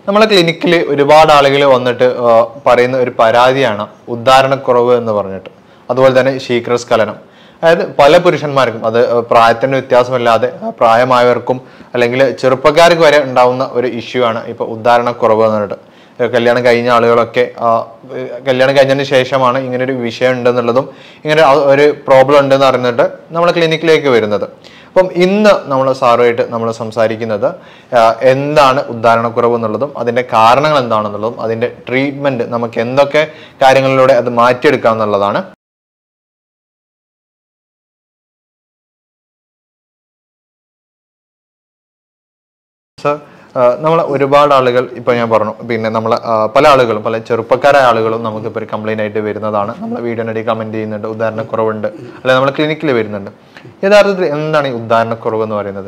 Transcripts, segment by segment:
നമ്മളെ ക്ലിനിക്കിൽ ഒരുപാട് ആളുകൾ വന്നിട്ട് ആ, പറയുന്ന ഒരു പരാതിയാണ് ഉദ്ധാരണക്കുറവ് എന്ന് പറഞ്ഞിട്ട് അതുപോലെ തന്നെ ശീഘ്രസ്ഖലനം അതായത് പല പുരുഷന്മാർക്കും അത് പ്രായത്തിന് വ്യത്യാസമില്ലാതെ ആ, പ്രായമായവർക്കും അല്ലെങ്കിൽ ചെറുപ്പക്കാർക്ക് വരെ ഉണ്ടാവുന്ന ഒരു ഇഷ്യൂ ആണ് ഇപ്പൊ ഉദ്ധാരണക്കുറവ് എന്ന് പറഞ്ഞിട്ട് ഏഹ് കല്യാണം കഴിഞ്ഞ ആളുകളൊക്കെ ആ, ഏഹ് കല്യാണം കഴിഞ്ഞതിന് ശേഷമാണ് ഇങ്ങനെ ഒരു വിഷയം ഉണ്ടെന്നുള്ളതും ഇങ്ങനെ ആ- ഒരു പ്രോബ്ലം ഉണ്ടെന്ന് അറിഞ്ഞിട്ട് നമ്മളെ ക്ലിനിക്കിലേക്ക് വരുന്നത് അപ്പം ഇന്ന് നമ്മൾ സാറുമായിട്ട് നമ്മൾ സംസാരിക്കുന്നത് ആ, എന്താണ് ഉദ്ധാരണക്കുറവ് എന്നുള്ളതും അതിന്റെ കാരണങ്ങൾ എന്താണെന്നുള്ളതും അതിന്റെ ട്രീറ്റ്മെന്റ് നമുക്ക് എന്തൊക്കെ കാര്യങ്ങളിലൂടെ അത് മാറ്റിയെടുക്കാം എന്നുള്ളതാണ് സർ നമ്മൾ ഒരുപാട് ആളുകൾ ഇപ്പൊ ഞാൻ പറഞ്ഞു പിന്നെ നമ്മൾ പല ആളുകളും പല ചെറുപ്പക്കാരായ ആളുകളും നമുക്കിപ്പോൾ ഒരു കംപ്ലൈന്റ് ആയിട്ട് വരുന്നതാണ് നമ്മൾ വീഡിയോനടി കമന്റ് ചെയ്യുന്നുണ്ട് ഉദാഹരണക്കുറവുണ്ട് അല്ലെ നമ്മൾ ക്ലിനിക്കിൽ വരുന്നുണ്ട് യഥാർത്ഥത്തിൽ എന്താണ് ഈ ഉദാഹരണക്കുറവ് എന്ന് പറയുന്നത്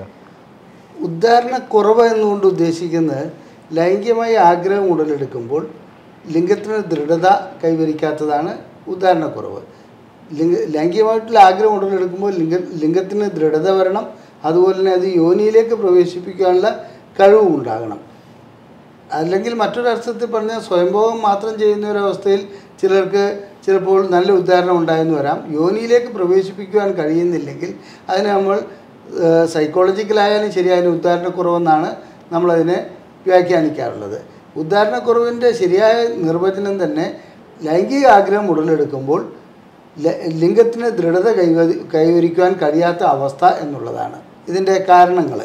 ഉദ്ധാരണക്കുറവ് എന്നുകൊണ്ട് ഉദ്ദേശിക്കുന്നത് ലൈംഗികമായ ആഗ്രഹം ഉടലെടുക്കുമ്പോൾ ലിംഗത്തിന് ദൃഢത കൈവരിക്കാത്തതാണ് ഉദ്ധാരണക്കുറവ് ലിംഗ ലൈംഗികമായിട്ടുള്ള ആഗ്രഹം ഉടലെടുക്കുമ്പോൾ ലിംഗ ലിംഗത്തിന് ദൃഢത വരണം അതുപോലെ തന്നെ അത് യോനിയിലേക്ക് പ്രവേശിപ്പിക്കാനുള്ള കഴിവും ഉണ്ടാകണം അല്ലെങ്കിൽ മറ്റൊരർത്ഥത്തിൽ പറഞ്ഞാൽ സ്വയംഭോഗം മാത്രം ചെയ്യുന്ന ഒരവസ്ഥയിൽ ചിലർക്ക് ചിലപ്പോൾ നല്ല ഉദാഹരണം ഉണ്ടായെന്ന് വരാം യോനിയിലേക്ക് പ്രവേശിപ്പിക്കുവാൻ കഴിയുന്നില്ലെങ്കിൽ അതിന് നമ്മൾ സൈക്കോളജിക്കലായാലും ശരിയായാലും ഉദാഹരണക്കുറവെന്നാണ് നമ്മളതിനെ വ്യാഖ്യാനിക്കാറുള്ളത് ഉദാഹരണക്കുറവിൻ്റെ ശരിയായ നിർവചനം തന്നെ ലൈംഗിക ആഗ്രഹം ഉടലെടുക്കുമ്പോൾ ല- ലിംഗത്തിന് ദൃഢത കൈവരി കൈവരിക്കുവാൻ കഴിയാത്ത അവസ്ഥ എന്നുള്ളതാണ് ഇതിൻ്റെ കാരണങ്ങൾ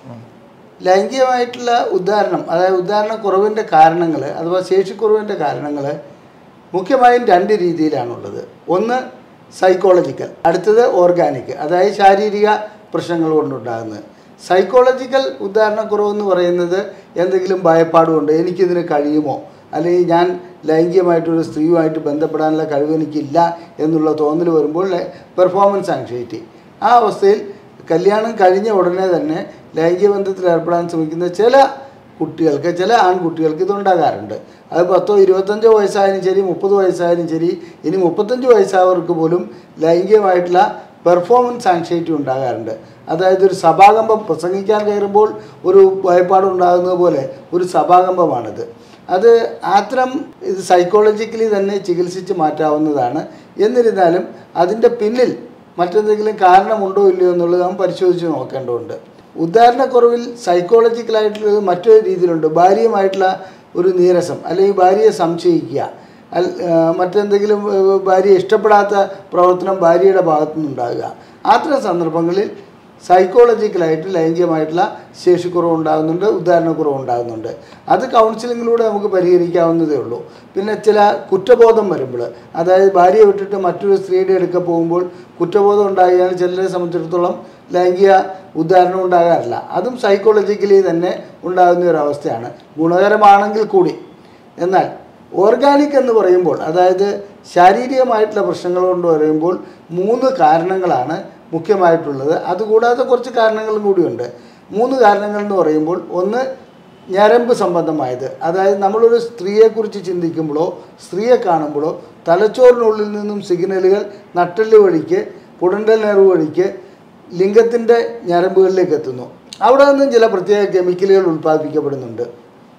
ലൈംഗികമായിട്ടുള്ള ഉദാഹരണം അതായത് ഉദാഹരണക്കുറവിൻ്റെ കാരണങ്ങൾ അഥവാ ശേഷിക്കുറവിൻ്റെ കാരണങ്ങൾ മുഖ്യമായും രണ്ട് രീതിയിലാണുള്ളത് ഒന്ന് സൈക്കോളജിക്കൽ അടുത്തത് ഓർഗാനിക് അതായത് ശാരീരിക പ്രശ്നങ്ങൾ കൊണ്ടുണ്ടാകുന്നത് സൈക്കോളജിക്കൽ ഉദാഹരണക്കുറവെന്ന് പറയുന്നത് എന്തെങ്കിലും ഭയപ്പാടുകൊണ്ട് എനിക്കിതിന് കഴിയുമോ അല്ലെങ്കിൽ ഞാൻ ലൈംഗികമായിട്ടൊരു സ്ത്രീയുമായിട്ട് ബന്ധപ്പെടാനുള്ള കഴിവ് എനിക്കില്ല എന്നുള്ള തോന്നൽ വരുമ്പോൾ പെർഫോമൻസ് ആങ്ഷൈറ്റി ആ അവസ്ഥയിൽ കല്യാണം കഴിഞ്ഞ ഉടനെ തന്നെ ലൈംഗിക ബന്ധത്തിൽ ഏർപ്പെടാൻ ശ്രമിക്കുന്ന ചില കുട്ടികൾക്ക് ചില ആൺകുട്ടികൾക്ക് ഇതുണ്ടാകാറുണ്ട് അത് പത്തോ ഇരുപത്തഞ്ചോ വയസ്സായാലും ശരി മുപ്പത് വയസ്സായാലും ശരി ഇനി മുപ്പത്തഞ്ച് വയസ്സായവർക്ക് പോലും ലൈംഗികമായിട്ടുള്ള പെർഫോമൻസ് ആങ്ഷൈറ്റി ഉണ്ടാകാറുണ്ട് അതായത് ഒരു സഭാകമ്പം പ്രസംഗിക്കാൻ കയറുമ്പോൾ ഒരു ഭയപ്പാടുണ്ടാകുന്നത് പോലെ ഒരു സഭാകമ്പമാണിത് അത് അത്തരം ഇത് സൈക്കോളജിക്കലി തന്നെ ചികിത്സിച്ച് മാറ്റാവുന്നതാണ് എന്നിരുന്നാലും അതിൻ്റെ പിന്നിൽ മറ്റെന്തെങ്കിലും കാരണമുണ്ടോ ഇല്ലയോ എന്നുള്ളത് നാം പരിശോധിച്ച് നോക്കേണ്ടതുണ്ട് ഉദാഹരണക്കുറവിൽ സൈക്കോളജിക്കലായിട്ടുള്ളത് മറ്റൊരു രീതിയിലുണ്ട് ഭാര്യയുമായിട്ടുള്ള ഒരു നീരസം അല്ലെങ്കിൽ ഭാര്യയെ സംശയിക്കുക അൽ ആ, മറ്റെന്തെങ്കിലും ഏ, ഭാര്യയെ ഇഷ്ടപ്പെടാത്ത പ്രവർത്തനം ഭാര്യയുടെ ഭാഗത്തു നിന്നുണ്ടാകുക അത്തരം സന്ദർഭങ്ങളിൽ സൈക്കോളജിക്കലായിട്ട് ലൈംഗികമായിട്ടുള്ള ശേഷിക്കുറവ് ഉണ്ടാകുന്നുണ്ട് ഉദാഹരണക്കുറവ് ഉണ്ടാകുന്നുണ്ട് അത് കൗൺസിലിങ്ങിലൂടെ നമുക്ക് പരിഹരിക്കാവുന്നതേ ഉള്ളൂ പിന്നെ ചില കുറ്റബോധം വരുമ്പോൾ അതായത് ഭാര്യയെ വിട്ടിട്ട് മറ്റൊരു സ്ത്രീയുടെ അടുക്ക പോകുമ്പോൾ കുറ്റബോധം ഉണ്ടാകുകയാണ് ചിലരെ സംബന്ധിച്ചിടത്തോളം ലൈംഗിക ഉദാഹരണം ഉണ്ടാകാറില്ല അതും സൈക്കോളജിക്കലി തന്നെ ഉണ്ടാകുന്ന ഒരു അവസ്ഥയാണ് ഗുണകരമാണെങ്കിൽ കൂടി എന്നാൽ ഓർഗാനിക് എന്ന് പറയുമ്പോൾ അതായത് ശാരീരികമായിട്ടുള്ള പ്രശ്നങ്ങൾ കൊണ്ട് പറയുമ്പോൾ മൂന്ന് കാരണങ്ങളാണ് മുഖ്യമായിട്ടുള്ളത് അതുകൂടാതെ കുറച്ച് കാരണങ്ങളും കൂടിയുണ്ട് മൂന്ന് കാരണങ്ങൾ എന്ന് പറയുമ്പോൾ ഒന്ന് ഞരമ്പ് സംബന്ധമായത് അതായത് നമ്മളൊരു സ്ത്രീയെക്കുറിച്ച് ചിന്തിക്കുമ്പോഴോ സ്ത്രീയെ കാണുമ്പോഴോ തലച്ചോറിനുള്ളിൽ നിന്നും സിഗ്നലുകൾ നട്ടെല്ല് വഴിക്ക് പുടണ്ടൽ നെറവ് വഴിക്ക് ലിംഗത്തിൻ്റെ ഞരമ്പുകളിലേക്ക് എത്തുന്നു അവിടെ നിന്നും ചില പ്രത്യേക കെമിക്കലുകൾ ഉൽപ്പാദിപ്പിക്കപ്പെടുന്നുണ്ട്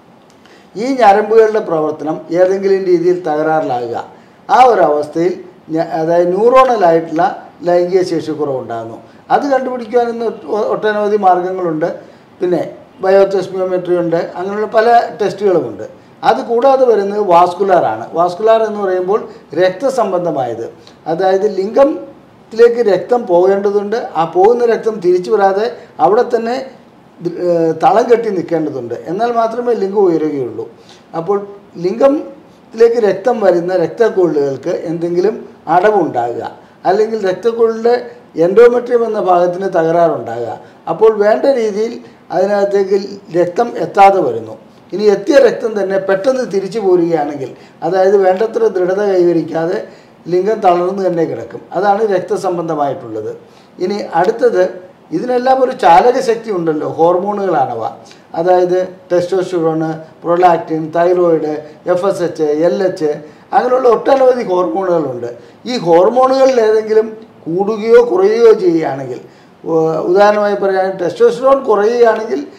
ഈ ഞരമ്പുകളുടെ പ്രവർത്തനം ഏതെങ്കിലും രീതിയിൽ തകരാറിലാകുക ആ ഒരു അവസ്ഥയിൽ ഞ- അതായത് ന്യൂറോണലായിട്ടുള്ള ലൈംഗിക ശേഷിക്കുറവുണ്ടാകുന്നു അത് കണ്ടുപിടിക്കുവാൻ ഇന്ന് ഒ- ഒട്ടനവധി മാർഗങ്ങളുണ്ട് പിന്നെ ബയോടെസ്മിയോമെട്രി ഉണ്ട് അങ്ങനെയുള്ള പല ടെസ്റ്റുകളുമുണ്ട് അത് കൂടാതെ വരുന്നത് വാസ്കുലാറാണ് വാസ്കുലാർ എന്ന് പറയുമ്പോൾ രക്തസംബന്ധമായത് അതായത് ലിംഗത്തിലേക്ക് രക്തം പോകേണ്ടതുണ്ട് ആ പോകുന്ന രക്തം തിരിച്ചു വരാതെ അവിടെ തന്നെ ദ്- ഏഹ് തളം കെട്ടി നിൽക്കേണ്ടതുണ്ട് എന്നാൽ മാത്രമേ ലിംഗം ഉയരുകയുള്ളൂ അപ്പോൾ ലിംഗത്തിലേക്ക് രക്തം വരുന്ന രക്തക്കൊള്ളുകൾക്ക് എന്തെങ്കിലും അടവുണ്ടാകുക അല്ലെങ്കിൽ രക്തക്കൊള്ളിൻ്റെ എൻഡോമെട്രിയം എന്ന ഭാഗത്തിന് തകരാറുണ്ടാകുക അപ്പോൾ വേണ്ട രീതിയിൽ അതിനകത്തേക്ക് രക്തം എത്താതെ വരുന്നു ഇനി എത്തിയ രക്തം തന്നെ പെട്ടെന്ന് തിരിച്ചു പോരുകയാണെങ്കിൽ അതായത് വേണ്ടത്ര ദൃഢത കൈവരിക്കാതെ ലിംഗം തളർന്നു തന്നെ കിടക്കും അതാണ് രക്തസംബന്ധമായിട്ടുള്ളത് ഇനി അടുത്തത് ഇതിനെല്ലാം ഒരു ചാലകശക്തി ഉണ്ടല്ലോ ഹോർമോണുകളാണവ അതായത് testosterone prolactin thyroid F S H L H അങ്ങനെയുള്ള ഒട്ടനവധി ഹോർമോണുകളുണ്ട് ഈ ഹോർമോണുകളിൽ ഏതെങ്കിലും കൂടുകയോ കുറയുകയോ ചെയ്യുകയാണെങ്കിൽ ഉ- ഉദാഹരണമായി പറയാൻ ടെസ്റ്റോസ്റ്റിറോൺ കുറയുകയാണെങ്കിൽ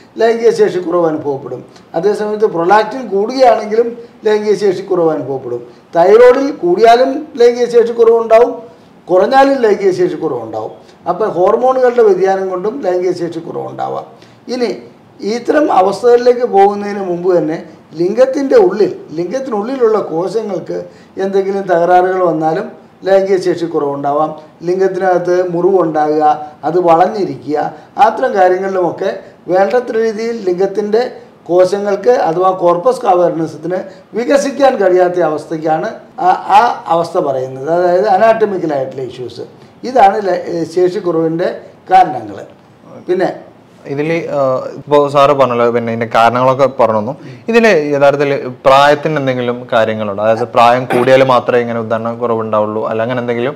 ലൈംഗിക ശേഷി കുറവ് അനുഭവപ്പെടും അതേസമയത്ത് പ്രൊലാക്റ്റിൻ കൂടുകയാണെങ്കിലും ലൈംഗിക ശേഷി കുറവ് അനുഭവപ്പെടും തൈറോയിഡിൽ കൂടിയാലും ലൈംഗിക ശേഷി കുറവുണ്ടാവും കുറഞ്ഞാലും ലൈംഗിക ശേഷി കുറവുണ്ടാവും അപ്പോൾ ഹോർമോണുകളുടെ വ്യതിയാനം കൊണ്ടും ലൈംഗിക ശേഷി കുറവുണ്ടാവാം ഇനി ഇത്തരം അവസ്ഥകളിലേക്ക് പോകുന്നതിന് മുമ്പ് തന്നെ ലിംഗത്തിൻ്റെ ഉള്ളിൽ ലിംഗത്തിനുള്ളിലുള്ള കോശങ്ങൾക്ക് എന്തെങ്കിലും തകരാറുകൾ വന്നാലും ലൈംഗിക ശേഷി കുറവുണ്ടാവാം ലിംഗത്തിനകത്ത് മുറിവുണ്ടാകുക അത് വളഞ്ഞിരിക്കുക അത്തരം കാര്യങ്ങളിലുമൊക്കെ വേണ്ടത്ര രീതിയിൽ ലിംഗത്തിൻ്റെ കോശങ്ങൾക്ക് അഥവാ കോർപ്പസ് കാവേർണസത്തിന് വികസിക്കാൻ കഴിയാത്ത അവസ്ഥയ്ക്കാണ് ആ ആ അവസ്ഥ പറയുന്നത് അതായത് അനാട്ടമിക്കലായിട്ടുള്ള ഇഷ്യൂസ് ഇതാണ് ല- ശേഷിക്കുറവിൻ്റെ കാരണങ്ങൾ പിന്നെ ഇതിൽ ഇപ്പോൾ സാറ് പറഞ്ഞല്ലോ പിന്നെ ഇതിന്റെ കാരണങ്ങളൊക്കെ പറഞ്ഞു ഇതിൽ യഥാർത്ഥത്തിൽ പ്രായത്തിന് എന്തെങ്കിലും കാര്യങ്ങളുണ്ടോ അതായത് പ്രായം കൂടിയാൽ മാത്രമേ ഇങ്ങനെ ഉദാഹരണ കുറവുണ്ടാവുള്ളൂ അല്ല അങ്ങനെ എന്തെങ്കിലും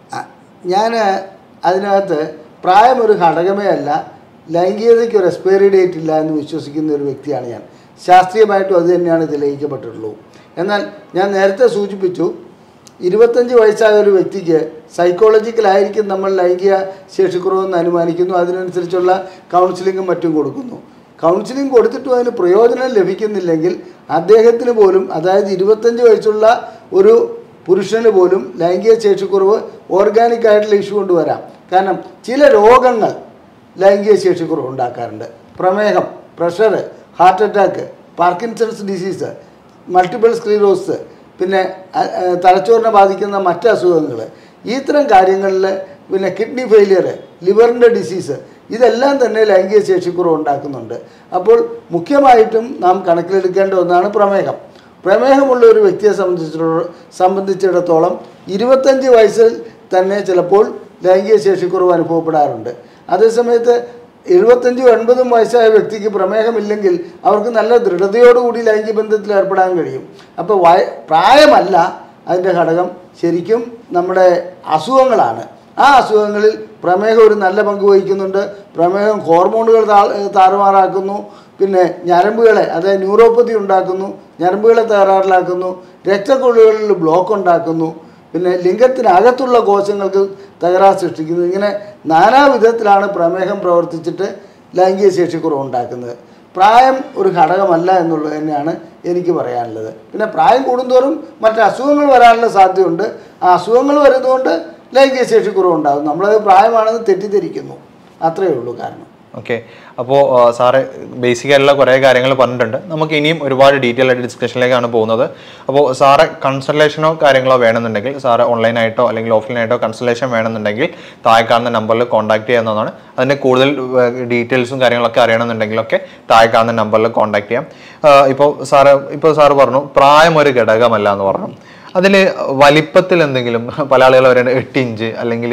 ഞാൻ അതിനകത്ത് പ്രായം ഒരു ഘടകമേ അല്ല ലൈംഗികതയ്ക്ക് ഒരു എക്സ്പയറി ഡേറ്റ് ഇല്ല എന്ന് വിശ്വസിക്കുന്ന ഒരു വ്യക്തിയാണ് ഞാൻ ശാസ്ത്രീയമായിട്ടും അത് തന്നെയാണ് തെളിയിക്കപ്പെട്ടിട്ടുള്ളൂ എന്നാൽ ഞാൻ നേരത്തെ സൂചിപ്പിച്ചു ഇരുപത്തഞ്ച് വയസ്സായ ഒരു വ്യക്തിക്ക് സൈക്കോളജിക്കലായിരിക്കും നമ്മൾ ലൈംഗിക ശേഷിക്കുറവെന്ന് അനുമാനിക്കുന്നു അതിനനുസരിച്ചുള്ള കൗൺസിലിങ്ങും മറ്റും കൊടുക്കുന്നു കൗൺസിലിംഗ് കൊടുത്തിട്ടും അതിന് പ്രയോജനം ലഭിക്കുന്നില്ലെങ്കിൽ അദ്ദേഹത്തിന് പോലും അതായത് ഇരുപത്തഞ്ച് വയസ്സുള്ള ഒരു പുരുഷന് പോലും ലൈംഗിക ശേഷിക്കുറവ് ഓർഗാനിക് ആയിട്ടുള്ള ഇഷ്യൂ കൊണ്ടുവരാം കാരണം ചില രോഗങ്ങൾ ലൈംഗിക ശേഷിക്കുറവ് ഉണ്ടാക്കാറുണ്ട് പ്രമേഹം pressure heart attack Parkinson's disease multiple sclerosis പിന്നെ അ- അ, തലച്ചോറിനെ ബാധിക്കുന്ന മറ്റ് അസുഖങ്ങൾ ഇത്തരം കാര്യങ്ങളിൽ പിന്നെ കിഡ്നി ഫെയിലിയർ ലിവറിൻ്റെ ഡിസീസ് ഇതെല്ലാം തന്നെ ലൈംഗിക ശേഷിക്കുറവ് ഉണ്ടാക്കുന്നുണ്ട് അപ്പോൾ മുഖ്യമായിട്ടും നാം കണക്കിലെടുക്കേണ്ട ഒന്നാണ് പ്രമേഹം പ്രമേഹമുള്ള ഒരു വ്യക്തിയെ സംബന്ധിച്ചിടത്തോളം സംബന്ധിച്ചിടത്തോളം ഇരുപത്തഞ്ച് വയസ്സിൽ തന്നെ ചിലപ്പോൾ ലൈംഗിക ശേഷിക്കുറവ് അനുഭവപ്പെടാറുണ്ട് അതേസമയത്ത് എഴുപത്തഞ്ചും എൺപതും വയസ്സായ വ്യക്തിക്ക് പ്രമേഹമില്ലെങ്കിൽ അവർക്ക് നല്ല ദൃഢതയോടുകൂടി ലൈംഗിക ബന്ധത്തിൽ ഏർപ്പെടാൻ കഴിയും അപ്പോൾ വയ പ്രായമല്ല അതിൻ്റെ ഘടകം ശരിക്കും നമ്മുടെ അസുഖങ്ങളാണ് ആ അസുഖങ്ങളിൽ പ്രമേഹം ഒരു നല്ല പങ്ക് വഹിക്കുന്നുണ്ട് പ്രമേഹം ഹോർമോണുകൾ താ താറുമാറാക്കുന്നു പിന്നെ ഞരമ്പുകളെ അതായത് ന്യൂറോപ്പതി ഉണ്ടാക്കുന്നു ഞരമ്പുകളെ തകരാറിലാക്കുന്നു രക്തക്കൊള്ളുകളിൽ ബ്ലോക്ക് ഉണ്ടാക്കുന്നു പിന്നെ ലിംഗത്തിനകത്തുള്ള കോശങ്ങൾക്ക് തകരാർ സൃഷ്ടിക്കുന്നു ഇങ്ങനെ നാനാവിധത്തിലാണ് പ്രമേഹം പ്രവർത്തിച്ചിട്ട് ലൈംഗിക ശേഷിക്കുറവ് ഉണ്ടാക്കുന്നത് പ്രായം ഒരു ഘടകമല്ല എന്നുള്ളത് തന്നെയാണ് എനിക്ക് പറയാനുള്ളത് പിന്നെ പ്രായം കൂടുന്തോറും മറ്റ് അസുഖങ്ങൾ വരാനുള്ള സാധ്യതയുണ്ട് ആ അസുഖങ്ങൾ വരുന്നതുകൊണ്ട് ലൈംഗിക ശേഷിക്കുറവ് ഉണ്ടാകും നമ്മളത് പ്രായമാണെന്ന് തെറ്റിദ്ധരിക്കുന്നു അത്രയേ ഉള്ളൂ കാരണം ഓക്കെ അപ്പോൾ സാറ് ബേസിക് ആയിട്ടുള്ള കുറേ കാര്യങ്ങൾ പറഞ്ഞിട്ടുണ്ട് നമുക്ക് ഇനിയും ഒരുപാട് ഡീറ്റെയിൽ ആയിട്ട് ഡിസ്കഷനിലേക്കാണ് പോകുന്നത് അപ്പോൾ സാറ് കൺസൾട്ടേഷനോ കാര്യങ്ങളോ വേണമെന്നുണ്ടെങ്കിൽ സാറ് ഓൺലൈനായിട്ടോ അല്ലെങ്കിൽ ഓഫ്ലൈനായിട്ടോ കൺസൾട്ടേഷൻ വേണമെന്നുണ്ടെങ്കിൽ താഴെ കാണുന്ന നമ്പറിൽ കോൺടാക്ട് ചെയ്യാവുന്നതാണ് അതിൻ്റെ കൂടുതൽ ഡീറ്റെയിൽസും കാര്യങ്ങളൊക്കെ അറിയണമെന്നുണ്ടെങ്കിലൊക്കെ താഴെ കാണുന്ന നമ്പറിൽ കോൺടാക്ട് ചെയ്യാം ഇപ്പോൾ സാറ് ഇപ്പോൾ സാറ് പറഞ്ഞു പ്രായം ഒരു ഘടകമല്ല എന്ന് പറഞ്ഞു അതിൽ വലിപ്പത്തിൽ എന്തെങ്കിലും പല ആളുകൾ പറയുന്നത് എട്ട് ഇഞ്ച് അല്ലെങ്കിൽ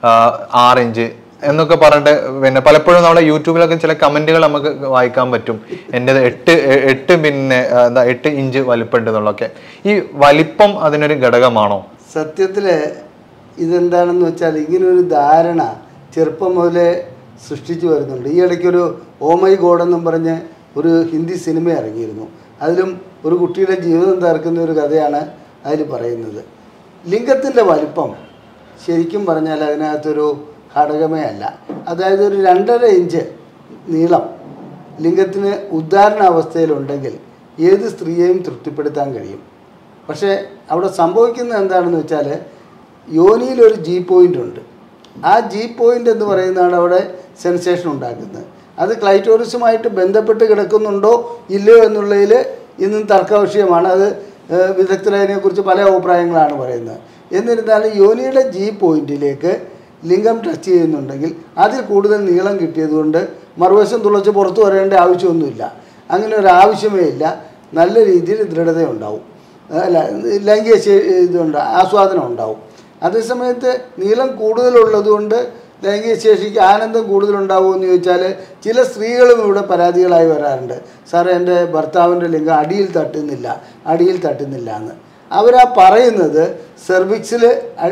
ആറ് ഇഞ്ച് എന്നൊക്കെ പറഞ്ഞിട്ട് പിന്നെ പലപ്പോഴും നമ്മുടെ യൂട്യൂബിലൊക്കെ ചില കമന്റുകൾ നമുക്ക് വായിക്കാൻ പറ്റും എൻ്റെ എട്ട് എ- എട്ട് പിന്നെ ആ, എന്താ എട്ട് ഇഞ്ച് വലിപ്പമുണ്ട് എന്നുള്ളതൊക്കെ ഈ വലിപ്പം അതിനൊരു ഘടകമാണോ സത്യത്തിൽ ഇതെന്താണെന്ന് വെച്ചാൽ ഇങ്ങനൊരു ധാരണ ചെറുപ്പം മുതലേ സൃഷ്ടിച്ചു വരുന്നുണ്ട് ഈ ഇടയ്ക്കൊരു ഓമൈ ഗോഡ് എന്നും പറഞ്ഞ് ഒരു ഹിന്ദി സിനിമ ഇറങ്ങിയിരുന്നു അതിലും ഒരു കുട്ടിയുടെ ജീവിതം തകർക്കുന്ന ഒരു കഥയാണ് അതിൽ പറയുന്നത് ലിംഗത്തിൻ്റെ വലിപ്പം ശരിക്കും പറഞ്ഞാൽ അതിനകത്തൊരു ഘടകമേ അല്ല അതായത് ഒരു രണ്ടര ഇഞ്ച് നീളം ലിംഗത്തിന് ഉദ്ധാരണ അവസ്ഥയിലുണ്ടെങ്കിൽ ഏത് സ്ത്രീയെയും തൃപ്തിപ്പെടുത്താൻ കഴിയും പക്ഷേ അവിടെ സംഭവിക്കുന്നത് എന്താണെന്ന് വെച്ചാൽ യോനിയിൽ ഒരു ജി പോയിൻ്റ് ഉണ്ട് ആ ജി പോയിൻ്റ് എന്ന് പറയുന്നതാണ് അവിടെ സെൻസേഷൻ ഉണ്ടാക്കുന്നത് അത് ക്ലൈറ്റോറിസുമായിട്ട് ബന്ധപ്പെട്ട് കിടക്കുന്നുണ്ടോ ഇല്ലയോ എന്നുള്ളതിൽ ഇന്നും തർക്ക വിഷയമാണ് അത് ഏഹ്, വിദഗ്ധരതിനെക്കുറിച്ച് പല അഭിപ്രായങ്ങളാണ് പറയുന്നത് എന്നിരുന്നാലും യോനിയുടെ ജി പോയിന്റിലേക്ക് ലിംഗം ടച്ച് ചെയ്യുന്നുണ്ടെങ്കിൽ അതിൽ കൂടുതൽ നീളം കിട്ടിയതുകൊണ്ട് മറുവശം തുളച്ച് പുറത്തു വരേണ്ട ആവശ്യമൊന്നുമില്ല അങ്ങനെ ഒരു ആവശ്യമേ ഇല്ല നല്ല രീതിയിൽ ദൃഢതയുണ്ടാവും അല്ല ലൈംഗിക ശേ- ഇതുണ്ട് ആസ്വാദനം ഉണ്ടാവും അതേസമയത്ത് നീളം കൂടുതലുള്ളത് കൊണ്ട് ലൈംഗിക ശേഷിക്ക് ആനന്ദം കൂടുതലുണ്ടാവുമെന്ന് ചോദിച്ചാൽ ചില സ്ത്രീകളും ഇവിടെ പരാതികളായി വരാറുണ്ട് സാറേ എൻ്റെ ഭർത്താവിൻ്റെ ലിംഗം അടിയിൽ തട്ടുന്നില്ല അടിയിൽ തട്ടുന്നില്ല എന്ന് അവരാ പറയുന്നത് സെർവിക്സിൽ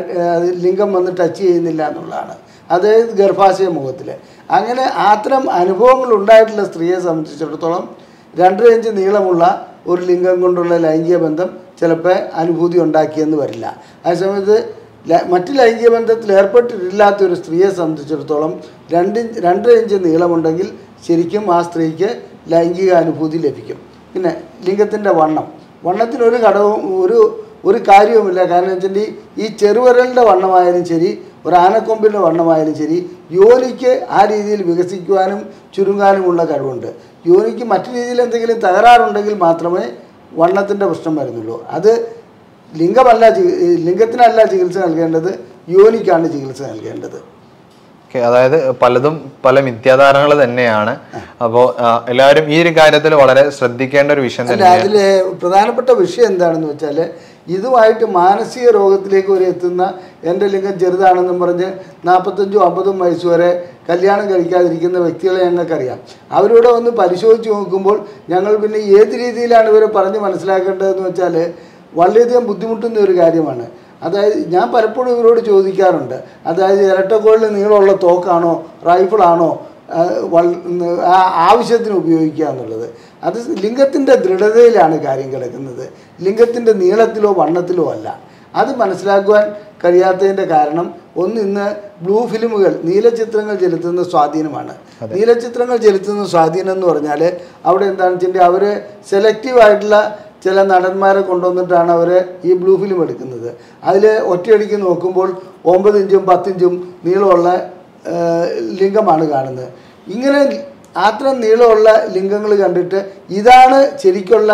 ലിംഗം വന്ന് ടച്ച് ചെയ്യുന്നില്ല എന്നുള്ളതാണ് അതായത് ഗർഭാശയ മുഖത്തിൽ അങ്ങനെ അത്തരം അനുഭവങ്ങൾ ഉണ്ടായിട്ടുള്ള സ്ത്രീയെ സംബന്ധിച്ചിടത്തോളം രണ്ടര ഇഞ്ച് നീളമുള്ള ഒരു ലിംഗം കൊണ്ടുള്ള ലൈംഗിക ബന്ധം ചിലപ്പോൾ അനുഭൂതി ഉണ്ടാക്കിയെന്ന് വരില്ല അതേസമയത്ത് ല- മറ്റ് ലൈംഗിക ബന്ധത്തിൽ ഏർപ്പെട്ടിട്ടില്ലാത്ത ഒരു സ്ത്രീയെ സംബന്ധിച്ചിടത്തോളം രണ്ട് ഇഞ്ച് രണ്ടര ഇഞ്ച് നീളമുണ്ടെങ്കിൽ ശരിക്കും ആ സ്ത്രീക്ക് ലൈംഗിക അനുഭൂതി ലഭിക്കും പിന്നെ ലിംഗത്തിൻ്റെ വണ്ണം വണ്ണത്തിനൊരു ഘടകവും ഒരു ഒരു കാര്യവുമില്ല കാരണം വെച്ചിട്ടുണ്ടെങ്കിൽ ഈ ചെറുവിരലിൻ്റെ വണ്ണമായാലും ശരി ഒരു ആനക്കൊമ്പിൻ്റെ വണ്ണമായാലും ശരി യോനിക്ക് ആ രീതിയിൽ വികസിക്കുവാനും ചുരുങ്ങാനുമുള്ള കഴിവുണ്ട് യോനിക്ക് മറ്റു രീതിയിൽ എന്തെങ്കിലും തകരാറുണ്ടെങ്കിൽ മാത്രമേ വണ്ണത്തിൻ്റെ പ്രശ്നം വരുന്നുള്ളൂ അത് ലിംഗമല്ല ചി- ലിംഗത്തിനല്ല ചികിത്സ നൽകേണ്ടത് യോനിക്കാണ് ചികിത്സ നൽകേണ്ടത് ഓക്കെ അതായത് പലതും പല മിഥ്യാധാരണകൾ തന്നെയാണ് അപ്പോൾ എല്ലാവരും ഈ ഒരു കാര്യത്തിൽ വളരെ ശ്രദ്ധിക്കേണ്ട ഒരു വിഷയം അല്ല തന്നെയാണ് അതിൽ പ്രധാനപ്പെട്ട വിഷയം എന്താണെന്ന് വെച്ചാൽ ഇതുമായിട്ട് മാനസിക രോഗത്തിലേക്ക് വരെ എത്തുന്ന എൻ്റെ ലിംഗം ചെറുതാണെന്നും പറഞ്ഞ് നാൽപ്പത്തഞ്ചും അമ്പതും വയസ്സ് വരെ കല്യാണം കഴിക്കാതിരിക്കുന്ന വ്യക്തികളെ ഞങ്ങൾക്കറിയാം അവരോട് വന്ന് പരിശോധിച്ച് നോക്കുമ്പോൾ ഞങ്ങൾ പിന്നെ ഏത് രീതിയിലാണ് ഇവരെ പറഞ്ഞ് മനസ്സിലാക്കേണ്ടതെന്ന് വെച്ചാൽ വളരെയധികം ബുദ്ധിമുട്ടുന്ന ഒരു കാര്യമാണ് അതായത് ഞാൻ പലപ്പോഴും ഇവരോട് ചോദിക്കാറുണ്ട് അതായത് ഇരട്ടക്കോളിൽ നീളമുള്ള തോക്കാണോ റൈഫിളാണോ ആ, വൾ- ആ ആവശ്യത്തിന് ഉപയോഗിക്കുക എന്നുള്ളത് അത് ലിംഗത്തിൻ്റെ ദൃഢതയിലാണ് കാര്യം കിടക്കുന്നത് ലിംഗത്തിൻ്റെ നീളത്തിലോ വണ്ണത്തിലോ അല്ല അത് മനസ്സിലാക്കുവാൻ കഴിയാത്തതിൻ്റെ കാരണം ഒന്ന് ഇന്ന് ബ്ലൂ ഫിലിമുകൾ നീലചിത്രങ്ങൾ ചെലുത്തുന്ന സ്വാധീനമാണ് നീലചിത്രങ്ങൾ ചെലുത്തുന്ന സ്വാധീനം എന്ന് പറഞ്ഞാൽ അവിടെ എന്താണെന്ന് വെച്ചിട്ടുണ്ടെങ്കിൽ അവർ സെലക്റ്റീവായിട്ടുള്ള ചില നടന്മാരെ കൊണ്ടുവന്നിട്ടാണ് അവർ ഈ ബ്ലൂ ഫിലിം എടുക്കുന്നത് അതിൽ ഒറ്റയടിക്ക് നോക്കുമ്പോൾ ഒമ്പത് ഇഞ്ചും പത്തിഞ്ചും നീളമുള്ള ആ, ലിംഗമാണ് കാണുന്നത് ഇങ്ങനെ അത്ര നീളമുള്ള ലിംഗങ്ങൾ കണ്ടിട്ട് ഇതാണ് ശരിക്കുള്ള